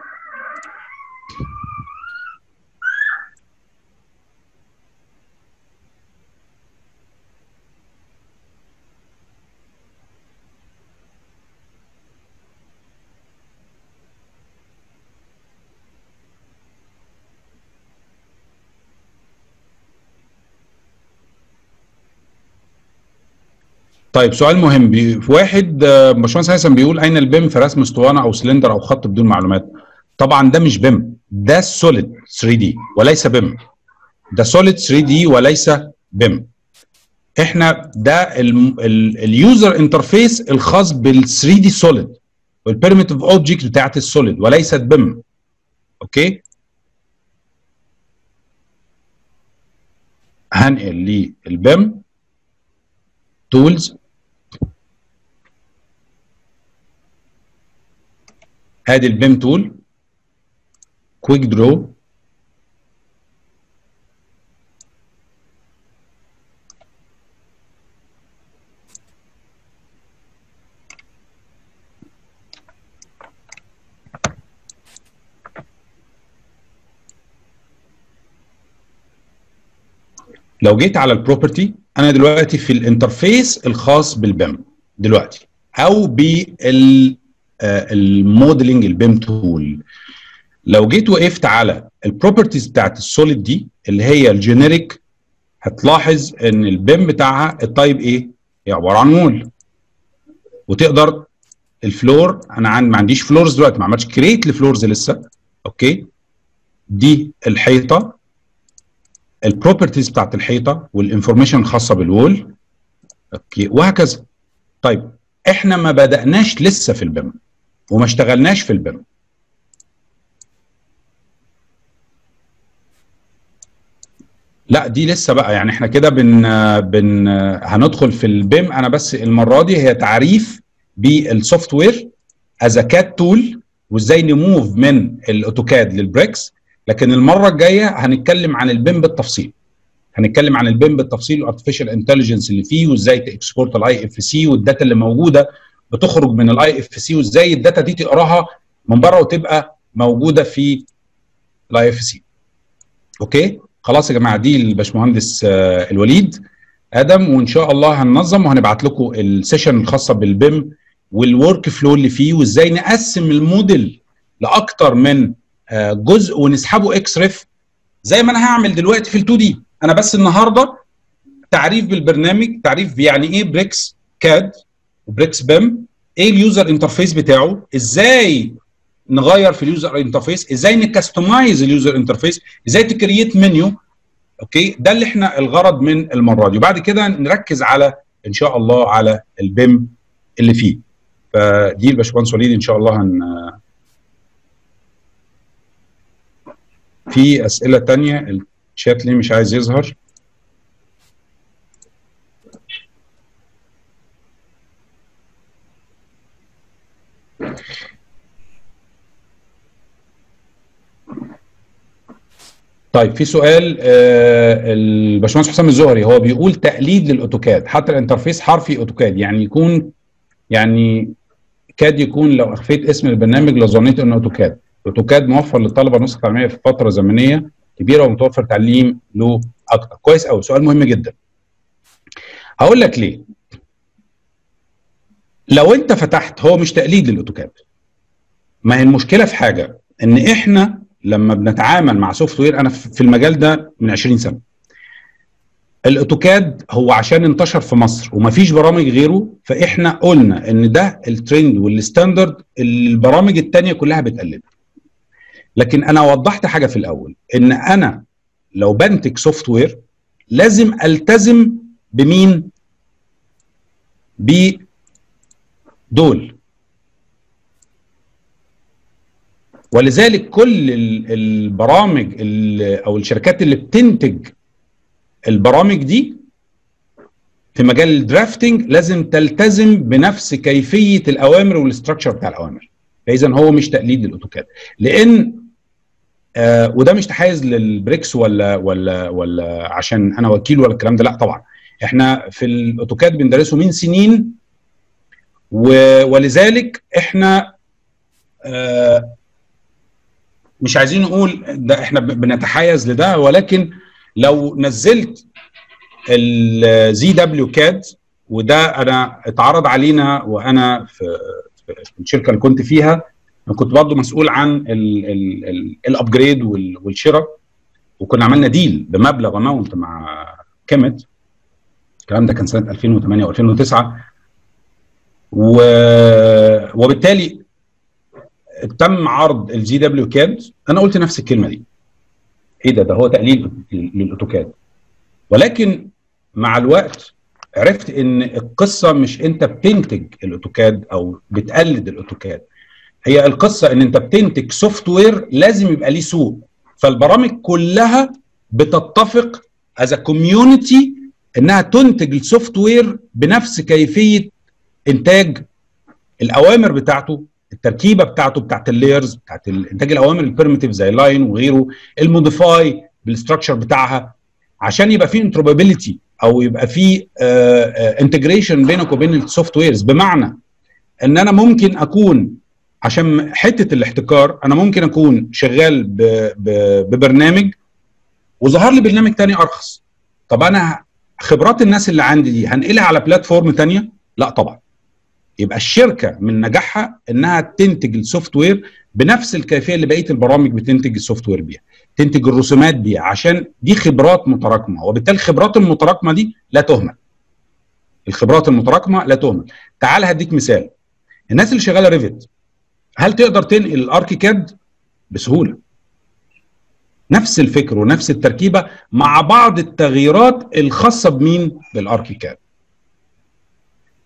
طيب سؤال مهم بي... واحد باشمهندس هيثم بيقول اين البيم في رسم اسطوانه او سلندر او خط بدون معلومات طبعا ده مش بيم ده سوليد 3 دي وليس بيم ده سوليد 3 دي وليس بيم احنا ده اليوزر انترفيس الخاص بال 3 دي سوليد والبيرميتيف اوبجكت بتاعت السوليد وليست بيم اوكي هنقل للبيم تولز ادي البيم تول كويك درو لو جيت على البروبرتي انا دلوقتي في الانترفيس الخاص بالبيم دلوقتي او بال الموديلنج البيم تول لو جيت وقفت على البروبرتيز بتاعت السوليد دي اللي هي الجينيريك هتلاحظ ان البيم بتاعها التايب ايه؟ هي عباره عن وول وتقدر الفلور انا عن ما عنديش فلورز دلوقتي ما عملتش كريت لفلورز لسه اوكي دي الحيطه البروبرتيز بتاعت الحيطه والانفورميشن الخاصه بالوول اوكي وهكذا طيب احنا ما بدأناش لسه في البيم وما اشتغلناش في البيم لا دي لسه بقى يعني احنا كده بن بن هندخل في البيم انا بس المره دي هي تعريف بالسوفت وير از كاد تول وازاي نموف من الاوتوكاد للبريكس لكن المره الجايه هنتكلم عن البيم بالتفصيل هنتكلم عن البيم بالتفصيل والارتفيشال انتليجنس اللي فيه وازاي تكسبورت الاي اف سي والداتا اللي موجوده بتخرج من الاي اف سي وازاي الداتا دي تقراها من بره وتبقى موجوده في الاي اف سي اوكي خلاص يا جماعه دي الباشمهندس الوليد ادم وان شاء الله هننظم وهنبعت لكم السيشن الخاصه بالبيم والورك فلو اللي فيه وازاي نقسم الموديل لاكتر من جزء ونسحبه اكس ريف زي ما انا هعمل دلوقتي في ال2 دي انا بس النهارده تعريف بالبرنامج تعريف يعني ايه بريكس كاد وبريكس بيم ايه اليوزر انترفيس بتاعه ازاي نغير في اليوزر انترفيس ازاي نكستمايز اليوزر انترفيس ازاي تكريت منيو اوكي ده اللي احنا الغرض من المره دي وبعد كده نركز على ان شاء الله على البيم اللي فيه فدي الباشمهندس وليد ان شاء الله هن في اسئله تانية الشات ليه مش عايز يظهر طيب في سؤال آه الباشمهندس حسام الزهري هو بيقول تقليد للاوتوكاد حتى الانترفيس حرفي اوتوكاد يعني يكون يعني كاد يكون لو اخفيت اسم البرنامج لظنيت انه اوتوكاد الاوتوكاد موفر للطلبه نسخه تعليميه في فتره زمنيه كبيره ومتوفر تعليم له اكتر كويس قوي سؤال مهم جدا هقول لك ليه لو انت فتحت هو مش تقليد للاوتوكاد ما هي المشكله في حاجه ان احنا لما بنتعامل مع سوفت وير انا في المجال ده من 20 سنه الاوتوكاد هو عشان انتشر في مصر ومفيش برامج غيره فاحنا قلنا ان ده الترند والستاندرد اللي البرامج الثانيه كلها بتقلده لكن انا وضحت حاجه في الاول ان انا لو بنتج سوفت وير لازم التزم بمين بدول ولذلك كل البرامج او الشركات اللي بتنتج البرامج دي في مجال الدرافتنج لازم تلتزم بنفس كيفيه الاوامر والاستراكشر بتاع الاوامر فاذا هو مش تقليد للاوتوكاد لان آه وده مش تحيز للبريكس ولا ولا ولا عشان انا وكيل ولا الكلام ده لا طبعا احنا في الاوتوكاد بندرسه من سنين ولذلك احنا آه مش عايزين نقول ده احنا بنتحيز لده ولكن لو نزلت الزي دبليو كاد وده انا اتعرض علينا وانا في في الشركه اللي كنت فيها انا كنت برضه مسؤول عن الابجريد والشراء وكنا عملنا ديل بمبلغ اماونت مع كيمت الكلام ده كان سنه 2008 و2009 و... وبالتالي تم عرض الجي دبليو كاد انا قلت نفس الكلمه دي ايه ده ده هو تقليل للاوتوكاد ولكن مع الوقت عرفت ان القصه مش انت بتنتج الاوتوكاد او بتقلد الاوتوكاد هي القصه ان انت بتنتج سوفت وير لازم يبقى ليه سوق فالبرامج كلها بتتفق از كوميونتي انها تنتج السوفت وير بنفس كيفيه انتاج الاوامر بتاعته التركيبه بتاعته بتاعت اللايرز بتاعت انتاج الاوامر البرميتيف زي لاين وغيره الموديفاي بالستراكشر بتاعها عشان يبقى في انتروبابيلتي او يبقى في انتجريشن بينك وبين السوفت ويرز بمعنى ان انا ممكن اكون عشان حته الاحتكار انا ممكن اكون شغال ب ب ببرنامج وظهر لي برنامج تاني ارخص طب انا خبرات الناس اللي عندي دي هنقلها على بلاتفورم تانية لا طبعا يبقى الشركه من نجاحها انها تنتج السوفت وير بنفس الكيفيه اللي بقيه البرامج بتنتج السوفت وير بيها تنتج الرسومات بيها عشان دي خبرات متراكمه وبالتالي الخبرات المتراكمه دي لا تهمل الخبرات المتراكمه لا تهمل تعال هديك مثال الناس اللي شغاله ريفت هل تقدر تنقل الاركيكاد بسهوله نفس الفكر ونفس التركيبه مع بعض التغييرات الخاصه بمين بالاركيكاد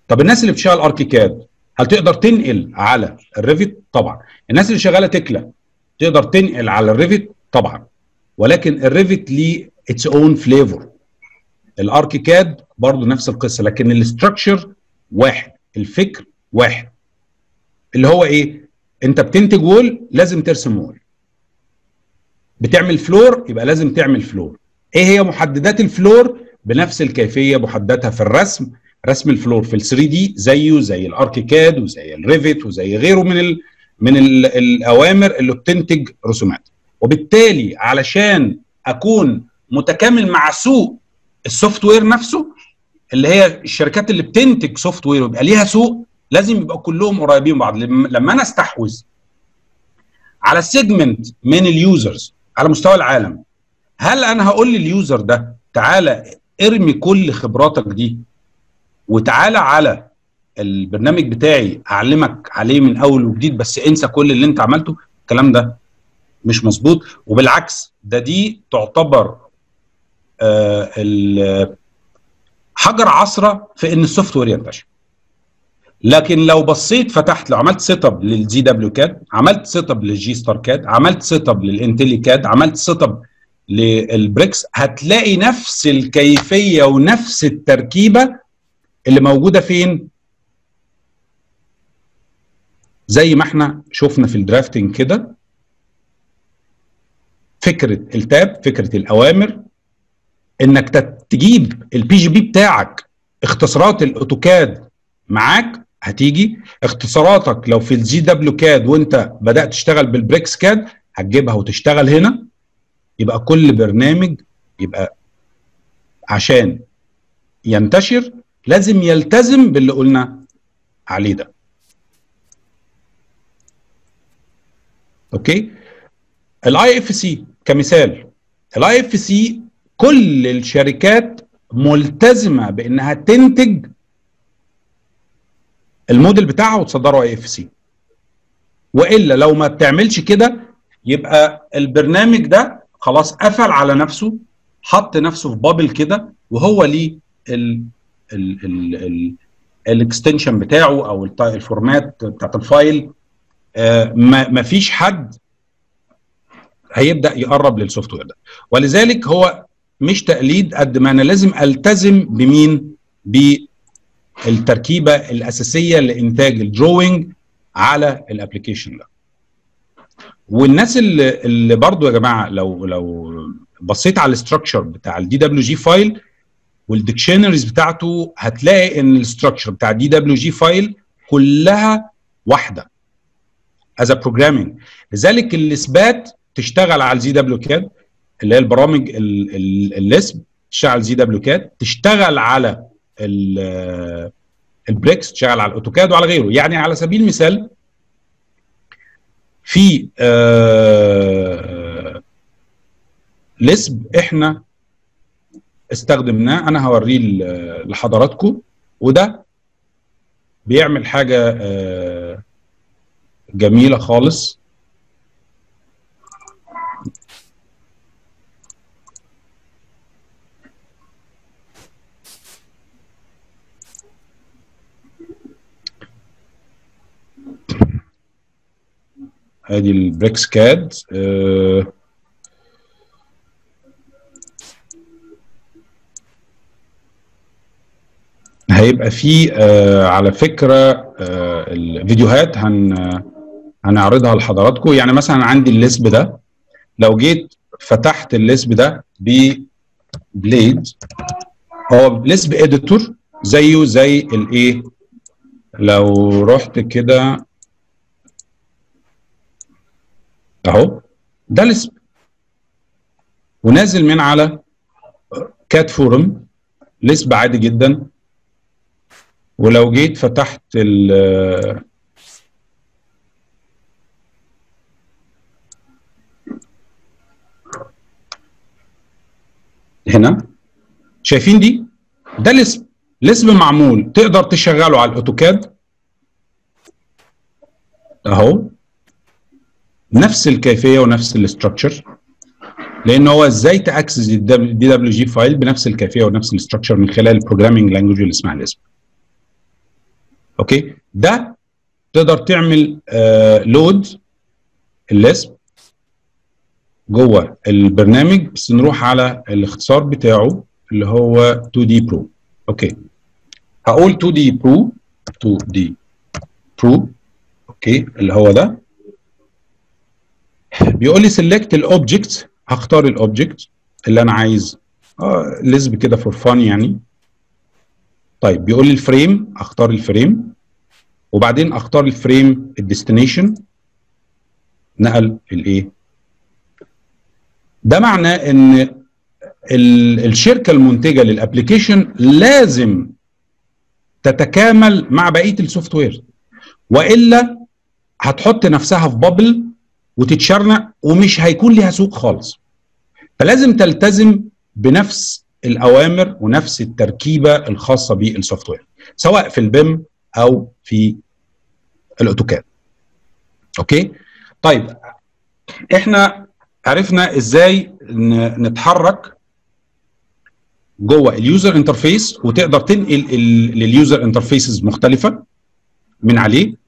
طب الناس اللي بتشتغل اركيكاد هل تقدر تنقل على الريفت طبعا الناس اللي شغاله تكلا تقدر تنقل على الريفت طبعا ولكن الريفت ليه اتس اون فليفر الاركيكاد برضه نفس القصه لكن الاستراكشر واحد الفكر واحد اللي هو ايه انت بتنتج وول لازم ترسم وول بتعمل فلور يبقى لازم تعمل فلور ايه هي محددات الفلور بنفس الكيفيه محدداتها في الرسم رسم الفلور في ال 3 دي زيه زي الاركيكاد وزي الريفت وزي غيره من ال من ال الاوامر اللي بتنتج رسومات وبالتالي علشان اكون متكامل مع سوق السوفت وير نفسه اللي هي الشركات اللي بتنتج سوفت وير ويبقى ليها سوق لازم يبقى كلهم قريبين من بعض لما انا استحوذ على سيجمنت من اليوزرز على مستوى العالم هل انا هقول لليوزر ده تعالى ارمي كل خبراتك دي وتعالى على البرنامج بتاعي اعلمك عليه من اول وجديد بس انسى كل اللي انت عملته الكلام ده مش مظبوط وبالعكس ده دي تعتبر آه حجر عصره في ان السوفت وير ينتشر لكن لو بصيت فتحت لو عملت سيت اب للجي دبليو كاد عملت سيت اب للجي ستار كاد عملت سيت اب للانتلي كاد عملت سيت اب للبريكس هتلاقي نفس الكيفيه ونفس التركيبه اللي موجوده فين زي ما احنا شفنا في الدرافتنج كده فكره التاب فكره الاوامر انك تجيب البي جي بي بتاعك اختصارات الاوتوكاد معاك هتيجي اختصاراتك لو في الجي دبليو كاد وانت بدات تشتغل بالبريكس كاد هتجيبها وتشتغل هنا يبقى كل برنامج يبقى عشان ينتشر لازم يلتزم باللي قلنا عليه ده اوكي الاي اف سي كمثال الاي اف سي كل الشركات ملتزمه بانها تنتج الموديل بتاعها وتصدره اي اف سي والا لو ما بتعملش كده يبقى البرنامج ده خلاص قفل على نفسه حط نفسه في بابل كده وهو ليه ال ال ال ال الاكستنشن بتاعه او الفورمات بتاعت الفايل آه ما فيش حد هيبدا يقرب للسوفت وير ده ولذلك هو مش تقليد قد ما انا لازم التزم بمين بالتركيبه الاساسيه لانتاج الدروينج على الابلكيشن ده والناس اللي, اللي برضو يا جماعه لو لو بصيت على الاستراكشر بتاع الدي دبليو جي فايل والديكشنريز بتاعته هتلاقي ان الاستراكشر بتاع الدي دبليو جي فايل كلها واحده از بروجرامينج لذلك الاثبات تشتغل على الزي دبليو كاد اللي هي البرامج الليسب تشتغل على الزي دبليو كاد تشتغل على البريكس تشتغل على الاوتوكاد وعلى غيره يعني على سبيل المثال في آه لسب احنا استخدمناه انا هوريه لحضراتكم وده بيعمل حاجه آه جميله خالص ادي البريكس كاد آه هيبقى فيه آه على فكره آه الفيديوهات هن هنعرضها لحضراتكم يعني مثلا عندي الليسب ده لو جيت فتحت الليسب ده ببليد هو ليسب اديتور زيه زي الايه لو رحت كده اهو ده لسب ونازل من على كات فورم لسب عادي جدا ولو جيت فتحت ال هنا شايفين دي ده لسب لسب معمول تقدر تشغله على الاوتوكاد اهو نفس الكيفيه ونفس الاستراكشر لان هو ازاي تاكسس الدي دبليو جي فايل بنفس الكيفيه ونفس الاستراكشر من خلال البروجرامينج لانجوج اللي اسمها ليسب اوكي ده تقدر تعمل آه لود الليسب جوه البرنامج بس نروح على الاختصار بتاعه اللي هو 2 دي برو اوكي هقول 2 دي برو 2 دي برو اوكي اللي هو ده بيقول لي سيلكت الاوبجكت هختار الاوبجكت اللي انا عايز اه لزب كده فور فان يعني طيب بيقول لي الفريم اختار الفريم وبعدين اختار الفريم الديستنيشن نقل الايه ده معناه ان الشركه المنتجه للابلكيشن لازم تتكامل مع بقيه السوفت وير والا هتحط نفسها في بابل وتتشرنق ومش هيكون ليها سوق خالص فلازم تلتزم بنفس الاوامر ونفس التركيبه الخاصه بالسوفت وير سواء في البيم او في الاوتوكاد اوكي طيب احنا عرفنا ازاي نتحرك جوه اليوزر انترفيس وتقدر تنقل لليوزر انترفيسز مختلفه من عليه